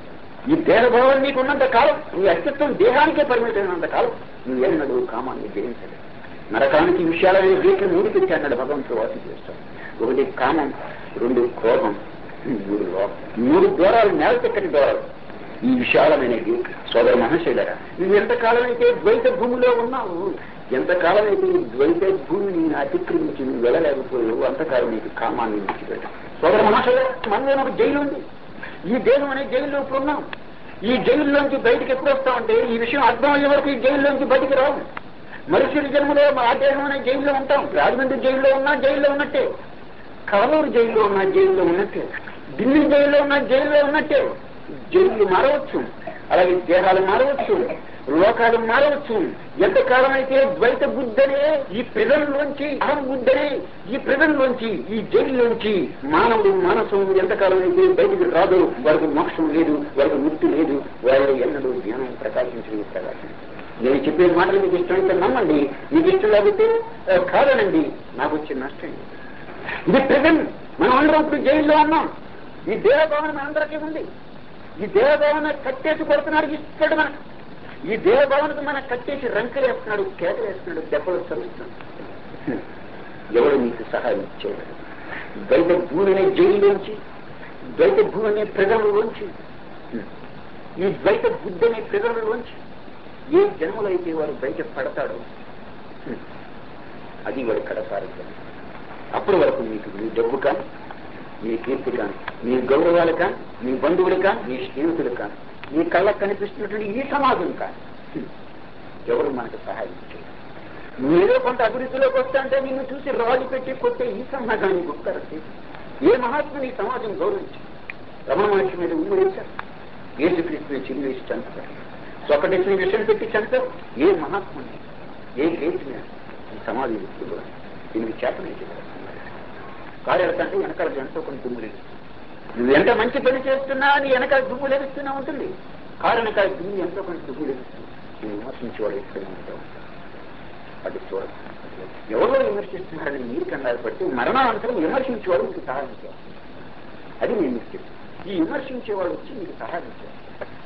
ఈ దేహభావం నీకు ఉన్నంత కాలం నీ అస్తిత్వం దేహానికే పరిమితమైనంత కాలం నువ్వేమన్నాడు కామాన్ని జయించలేదు నరకానికి విషయాలనే వీటిని మూడు పెట్టాడు భగవంతుడు వాసి చేస్తాడు ఒకటి కామం రెండు క్రోధం మూడు లోపం మూడు ద్వారాలు నేల చక్కటి ద్వారాలు ఈ విశాలమైన గీత సోదర మహర్షులరా నువ్వు ఎంతకాలం అయితే ద్వైత భూమిలో ఉన్నావు ఎంతకాలం అయితే ఈ ద్వైత భూమిని అతిక్రమించి నువ్వు వెళ్ళలేకపోయావు అంతకాలం నీకు కామాన్ని విడిచిపెట్టు సోదర మహర్షుల మనలో ఒక జైలు ఉంది ఈ దేహం అనే జైల్లో ఇప్పుడు ఉన్నాం ఈ జైల్లోంచి బయటికి ఎప్పుడు వస్తామంటే ఈ విషయం అర్థమయ్యే వరకు ఈ జైల్లోంచి బయటికి రావు మరుసటి జన్మలో ఆ దేహం అనే జైల్లో ఉంటాం రాజమండ్రి జైల్లో ఉన్నా జైల్లో ఉన్నట్టే కవలూరు జైల్లో ఉన్న జైల్లో ఉన్నట్టే ఢిల్లీ జైల్లో ఉన్న జైల్లో ఉన్నట్టే జైలు మారవచ్చు అలాగే దేహాలు మారవచ్చు లోకాలు మారవచ్చు ఎంతకాలం అయితే ద్వైత బుద్ధనే ఈ ప్రజల్లోంచి అహం బుద్ధనే ఈ ప్రజల్లోంచి ఈ జైల్లోంచి మానవుడు మానసం ఎంతకాలం అయితే బయటికి రాదు వారికి మోక్షం లేదు వారికి ముక్తి లేదు వాళ్ళు ఎన్నడూ జ్ఞానం ప్రకాశించలేదు ప్రకాశించదు నేను చెప్పే మాటలు మీకు ఇష్టమైతే నమ్మండి మీకు ఇష్టం లేకపోతే ఆ, కాదనండి నాకు వచ్చిన నష్టం ఇది. ఇది ప్రజెంట్ మనం అందరం ఇప్పుడు జైల్లో ఉన్నాం ఈ దేహభావన మనందరికీ ఉంది ఈ దేహభావన కట్టేసి కొడుతున్నాడు ఇస్తాడు మనకు ఈ దేహభావనకు మన కట్టేసి రంకలు వేస్తున్నాడు కేకలు వేస్తున్నాడు దెబ్బలు చదువుతున్నాడు ఎవడు నీకు సహాయం ఇచ్చేవాడు ద్వైత భూమిని జైల్లోంచి ద్వైత భూమిని ప్రజలలోంచి ఈ ద్వైత బుద్ధని ప్రజలలోంచి ఏ జన్మలో అయితే వారు బయట పడతాడో అది వాడి కడసారి జన్మ. అప్పటి వరకు మీకు మీ డబ్బు కానీ మీ కీర్తి కానీ మీ గౌరవాలు కానీ మీ బంధువులు కానీ మీ స్నేహితులు కానీ మీ కళ్ళకు కనిపిస్తున్నటువంటి ఈ సమాజం కానీ ఎవరు మనకు సహాయం చేయరు మీరే కొంత అభివృద్ధిలోకి వస్తుంటే నిన్ను చూసి రాజు పెట్టి కొట్టే ఈ సమాజాన్ని గుర్తారు ఏ మహాత్ముని ఈ సమాజం గౌరవించారు రమణ మహర్షి మీద ఉమ్ము వేశారు ఏసుక్రీస్తుని చిల్లు వేసి చంపుతారు ఒకటి విషయం పెట్టి చంపారు ఏ మహాత్ముని ఏ గ్రేట్ ఈ సమాజం వ్యక్తి కూడా దీనికి చేతనే కార్యాలకంటే వెనకాల ఎంతో కొన్ని దుమ్ము లభిస్తుంది నువ్వు ఎంత మంచి పని చేస్తున్నా నీ వెనకాల దుమ్ము లభిస్తూనే ఉంటుంది కారు వెనకాల దుమ్ము ఎంతో కొంత దుమ్ము లభిస్తుంది నేను విమర్శించేవాడు ఎక్కడ ఉంటూ ఉంటాను అది చూడదు ఎవరో విమర్శిస్తున్నారని మీరు కంగారు పడితే మరణానంతరం విమర్శించేవాడు మీకు సహాయం చేయాలి అది నేను మీకు చెప్తాను ఈ విమర్శించేవాడు వచ్చి మీకు సహాయం చేయాలి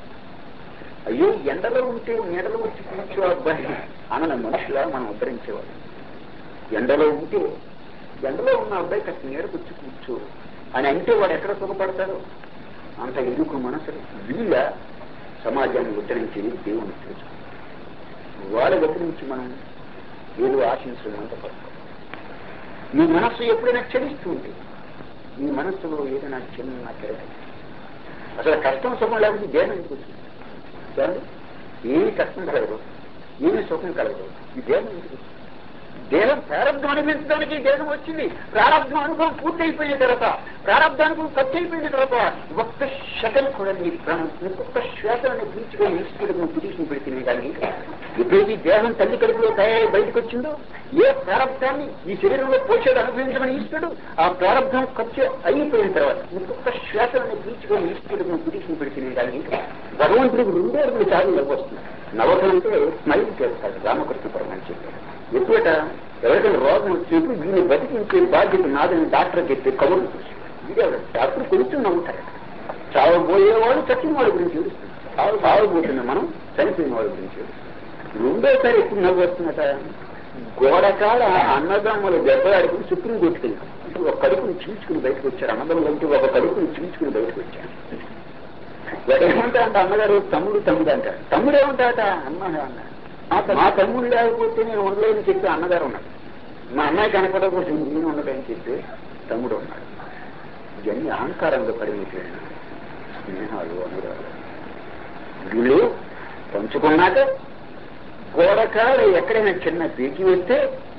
అయ్యో ఎండలో ఉంటే నీడలో వచ్చి కూర్చో అబ్బాయి అనన మనుషులా మనం ఉద్ధరించేవాడు ఎండలో ఉంటే ఎండలో ఉన్న అబ్బాయి కాస్త నీడకు వచ్చి కూర్చో అని అంటే వాడు ఎక్కడ సుఖపడతాడు అంత ఎందుకు మనసులు వీళ్ళ సమాజాన్ని ఉద్ధరించేది దేవుని తెలుసు వాళ్ళ దగ్గర నుంచి మనం ఏదో ఆశించినంత పడతాం మీ మనస్సు ఎప్పుడైనా చెలిస్తూ ఉంటే మీ మనస్సులో ఏదైనా చిన్న కిరట అసలు కష్టం సుఖం లేకపోతే దేహం ఎందుకు వచ్చింది చూడండి ఏమి కష్టం కలగదు ఏమి సుఖం కలగదు ఈ దేహం ఎందుకు వచ్చింది దేహం ప్రారంభం అనిపించడానికి దేహం వచ్చింది ప్రారంభం అనుభవం పూర్తయిపోయిన తర్వాత ప్రారంభానుభవం ఖర్చు అయిపోయిన తర్వాత ఒక్క సెకండ్ కూడా నీ ప్రాణం ఇంకొక శ్వాసను పీల్చుకొని ఈశ్వరుడు పిటిషన్ పెడితేనే కానీ ఎప్పుడైతే ఈ దేహం తల్లి కడుపులో తయారై బయటకు వచ్చిందో ఏ ప్రారంభాన్ని ఈ శరీరంలో పోషాడు అనుభవించమని ఈశ్వరుడు ఆ ప్రారంభం ఖర్చు అయిపోయిన తర్వాత ఇంకొక శ్వాసను పీల్చుకొని ఈశ్వరుడు పిటిషన్ పెడితేనే కానీ భగవంతుడికి రెండే రెండు సార్లు నవ్వొస్తుంది నవ్వటం అంటే స్మైల్ చేస్తాడు రామకృష్ణ పరమని చెప్పాడు ఎప్పుడట ఎవరికైనా రోగం వచ్చినప్పుడు దీన్ని బతికించే బాధ్యత నాదని డాక్టర్ చెప్పే కబుర్లు వీడే డాక్టర్ కొంచెం నమ్ముతారు చావబోయేవాడు చచ్చిన వాడి గురించి ఏడుస్తుంది చావు చావబోతున్న మనం చనిపోయిన వాడి గురించి ఏడుస్తుంది రెండోసారి ఎప్పుడు నవ్వు వస్తుందట గోడకాడ అన్నదమ్ములు దెబ్బలాడుకుని సుప్రీంకోర్టుకి వెళ్ళాం ఒక కడుపుని చీల్చుకుని బయటకు వచ్చారు అన్నదమ్ములు అంటే ఒక కడుపుని చీల్చుకుని బయటకు వచ్చారు ఏమంటా అంటే అన్నగారు తమ్ముడు తమ్ముడు అంటారు తమ్ముడు ఏమంటాట అమ్మ అన్న మా తమ్ముడు లేకపోతే నేను ఉండలేని చెప్పి అన్నగారు ఉన్నాడు మా అమ్మాయి కనపడకపోతే నేను ఉండలేని చెప్పి తమ్ముడు ఉన్నాడు ఇవన్నీ అహంకారంగా పరిమితమైన స్నేహాలు అనురాగాలు వీళ్ళు పంచుకున్నాక గోడకాడ ఎక్కడైనా చిన్న పీకి వేస్తే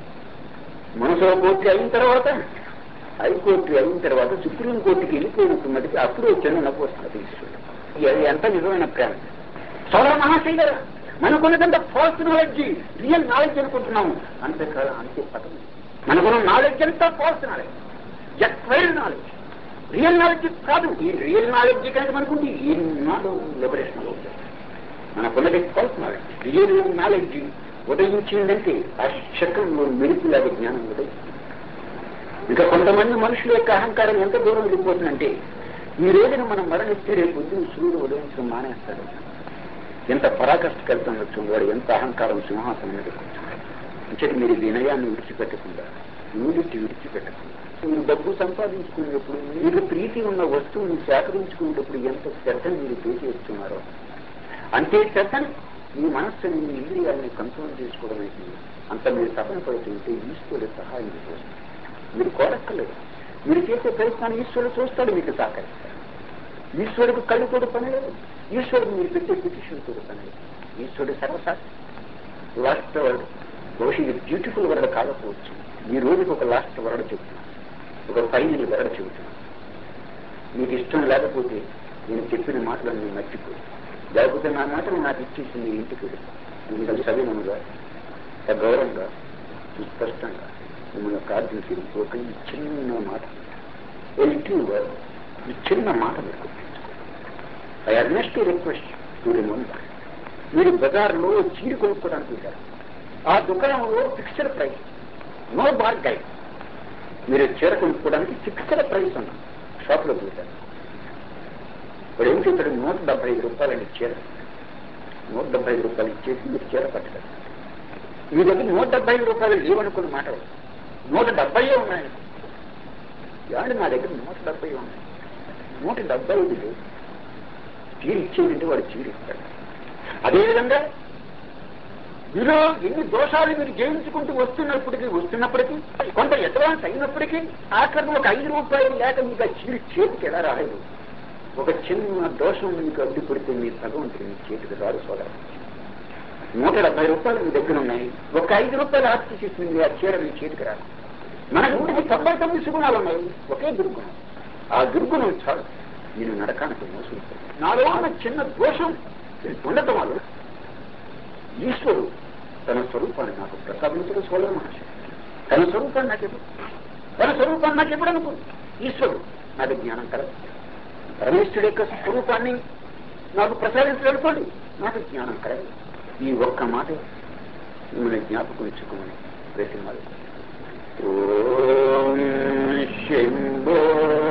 మనసులో కోర్టు అయిన తర్వాత హైకోర్టు అయిన తర్వాత సుప్రీంకోర్టుకి వెళ్ళిపోయినట్టు మటుకు అప్పుడు చిన్న నవ్వు వస్తుంది ఈశ్వరుడు ఇది ఎంత నిజమైన ప్రేమ సోదర మహాశైలరా మనకున్నదంత ఫాల్స్ నాలెడ్జ్ రియల్ నాలెడ్జ్ అనుకుంటున్నాము అంతేకాలం అంతే పదం మనకున్న నాలెడ్జ్ అంతా false knowledge acquired knowledge real knowledge కాదు ఈ రియల్ నాలెడ్జ్ కనుక మనకుంది ఈనాడు లిబరేషన్ అవుతుంది మనకున్నది ఫాల్స్ నాలెడ్జ్ రియల్ నాలెడ్జ్ ఉదయించిందంటే ఆ శకంలో మెరుపులాగా జ్ఞానం ఉదయిస్తుంది ఇంకా కొంతమంది మనుషుల యొక్క అహంకారం ఎంత దూరం వెళ్ళిపోతుందంటే ఈ రోజున మనం మరణిస్తే రేపు పొద్దున సూర్యుడు ఉదయించడం మానేస్తాడు ఎంత పరాకష్టకెళ్తాం వచ్చు వాడు ఎంత అహంకారం సింహాసనం మీద కూర్చున్నాడు అంటే మీరు వినయాన్ని విడిచిపెట్టకుండా యూనిట్ విడిచిపెట్టకుండా మీరు డబ్బు సంపాదించుకునేటప్పుడు మీకు ప్రీతి ఉన్న వస్తువుని సేకరించుకునేటప్పుడు ఎంత శ్రద్ధ మీరు పే చేస్తున్నారో అంతే శ్రద్ధని మీ మనస్సుని మీ ఇంద్రియాలని కంట్రోల్ చేసుకోవడానికి అంత మీరు తపన పడుతుంటే ఈశ్వరుడు సహాయం చేస్తారు మీరు కోరక్కలేదు మీరు చేసే ప్రయత్నాన్ని ఈశ్వరుడు చూస్తాడు మీకు సహకరిస్తాడు ఈశ్వరుడికి కళ్ళుతోటి పని లేదు ఈశ్వరుడు మీరు పెట్టే పిటిషన్తో పని లేదు ఈశ్వరుడు సర్వసాక్షి లాస్ట్ వర్డ్ బహుశా ఇది బ్యూటిఫుల్ వర్డ్ కాకపోవచ్చు ఈ రోజుకి ఒక లాస్ట్ వర్డ్ చెప్తున్నాను ఒక ఫైనల్ వర్డ్ చెబుతున్నాను మీకు ఇష్టం లేకపోతే నేను చెప్పిన మాటలను నేను మర్చిపోయి లేకపోతే నా మాటలు నాకు ఇచ్చేసి మీ ఇంటికి మిమ్మల్ని సవినముగా గౌరవంగా సుస్పష్టంగా మిమ్మల్ని ప్రార్థించి ఒక ఈ చిన్న మాట ఎల్టీ వర్డ్ ఈ చిన్న మాట మీకు I earnest request to remember మీరు బజార్లో చీర కొనుక్కోవడానికి వెళ్ళారు ఆ దుకాణంలో fixed price no bargain మీరు చీర కొనుక్కోవడానికి ఫిక్స్డ్ ప్రైస్ ఉంది షాప్లో వెళ్ళారు ఇప్పుడు ఏం చెప్పాడు నూట డెబ్బై ఐదు రూపాయలని చీర నూట డెబ్బై ఐదు రూపాయలు ఇచ్చేసి మీరు చీర పట్టలేదు మీ దగ్గర నూట డెబ్బై ఐదు రూపాయలు లేవనుకున్న మాట నూట డెబ్బై ఉన్నాయి ఏమండి నా దగ్గర నూట డెబ్బై ఉన్నాయి నూట డెబ్బై ఐదు లేవు చీర ఇచ్చేదంటే వాడు చీర ఇస్తాడు అదేవిధంగా మీలో ఎన్ని దోషాలు మీరు జయించుకుంటూ వస్తున్నప్పటికీ వస్తున్నప్పటికీ కొంత అడ్వాన్స్ అయినప్పటికీ ఆఖరిని ఒక ఐదు రూపాయలు లేక మీకు ఆ చీర చేతికి ఎలా రాలేదు ఒక చిన్న దోషం మీకు అడ్డు పెడితే మీ భగవంతుడు మీ చేతికి రాదు సోదరు నూట డెబ్బై రూపాయలు మీ దగ్గర ఉన్నాయి ఒక ఐదు రూపాయలు ఆస్తి చేసింది ఆ చీర మీ చేతికి రాదు మన ఇంటికి తొంభై తొమ్మిది సుగుణాలు ఉన్నాయి ఒకే దుర్గుణం ఆ దుర్గుణం చాలు నేను నరకానికి మోసం నాలో ఉన్న చిన్న దోషం ఉండటం వల్ల ఈశ్వరుడు తన స్వరూపాన్ని నాకు ప్రసాదించడం సోదర మహర్షి తన స్వరూపాన్ని నాకు ఎప్పుడు తన స్వరూపాన్ని నాకు ఎప్పుడు అనుకో ఈశ్వరుడు నాకు జ్ఞానం కలదు పరమేశ్వరుడు యొక్క స్వరూపాన్ని నాకు ప్రసాదించగలుగుకోండి నాకు జ్ఞానం కలదు ఈ ఒక్క మాట మిమ్మల్ని జ్ఞాపకం ఇచ్చుకోమని ప్రతిమాలు ఓం శంభో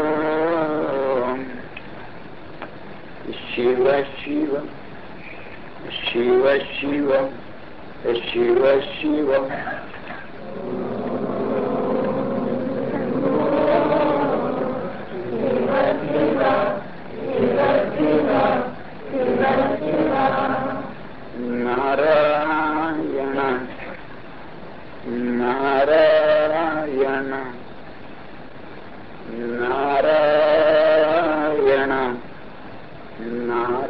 శివ శివ శివ శివ శివ శివ నారాయణ నారాయణ నారాయణ నారాయణ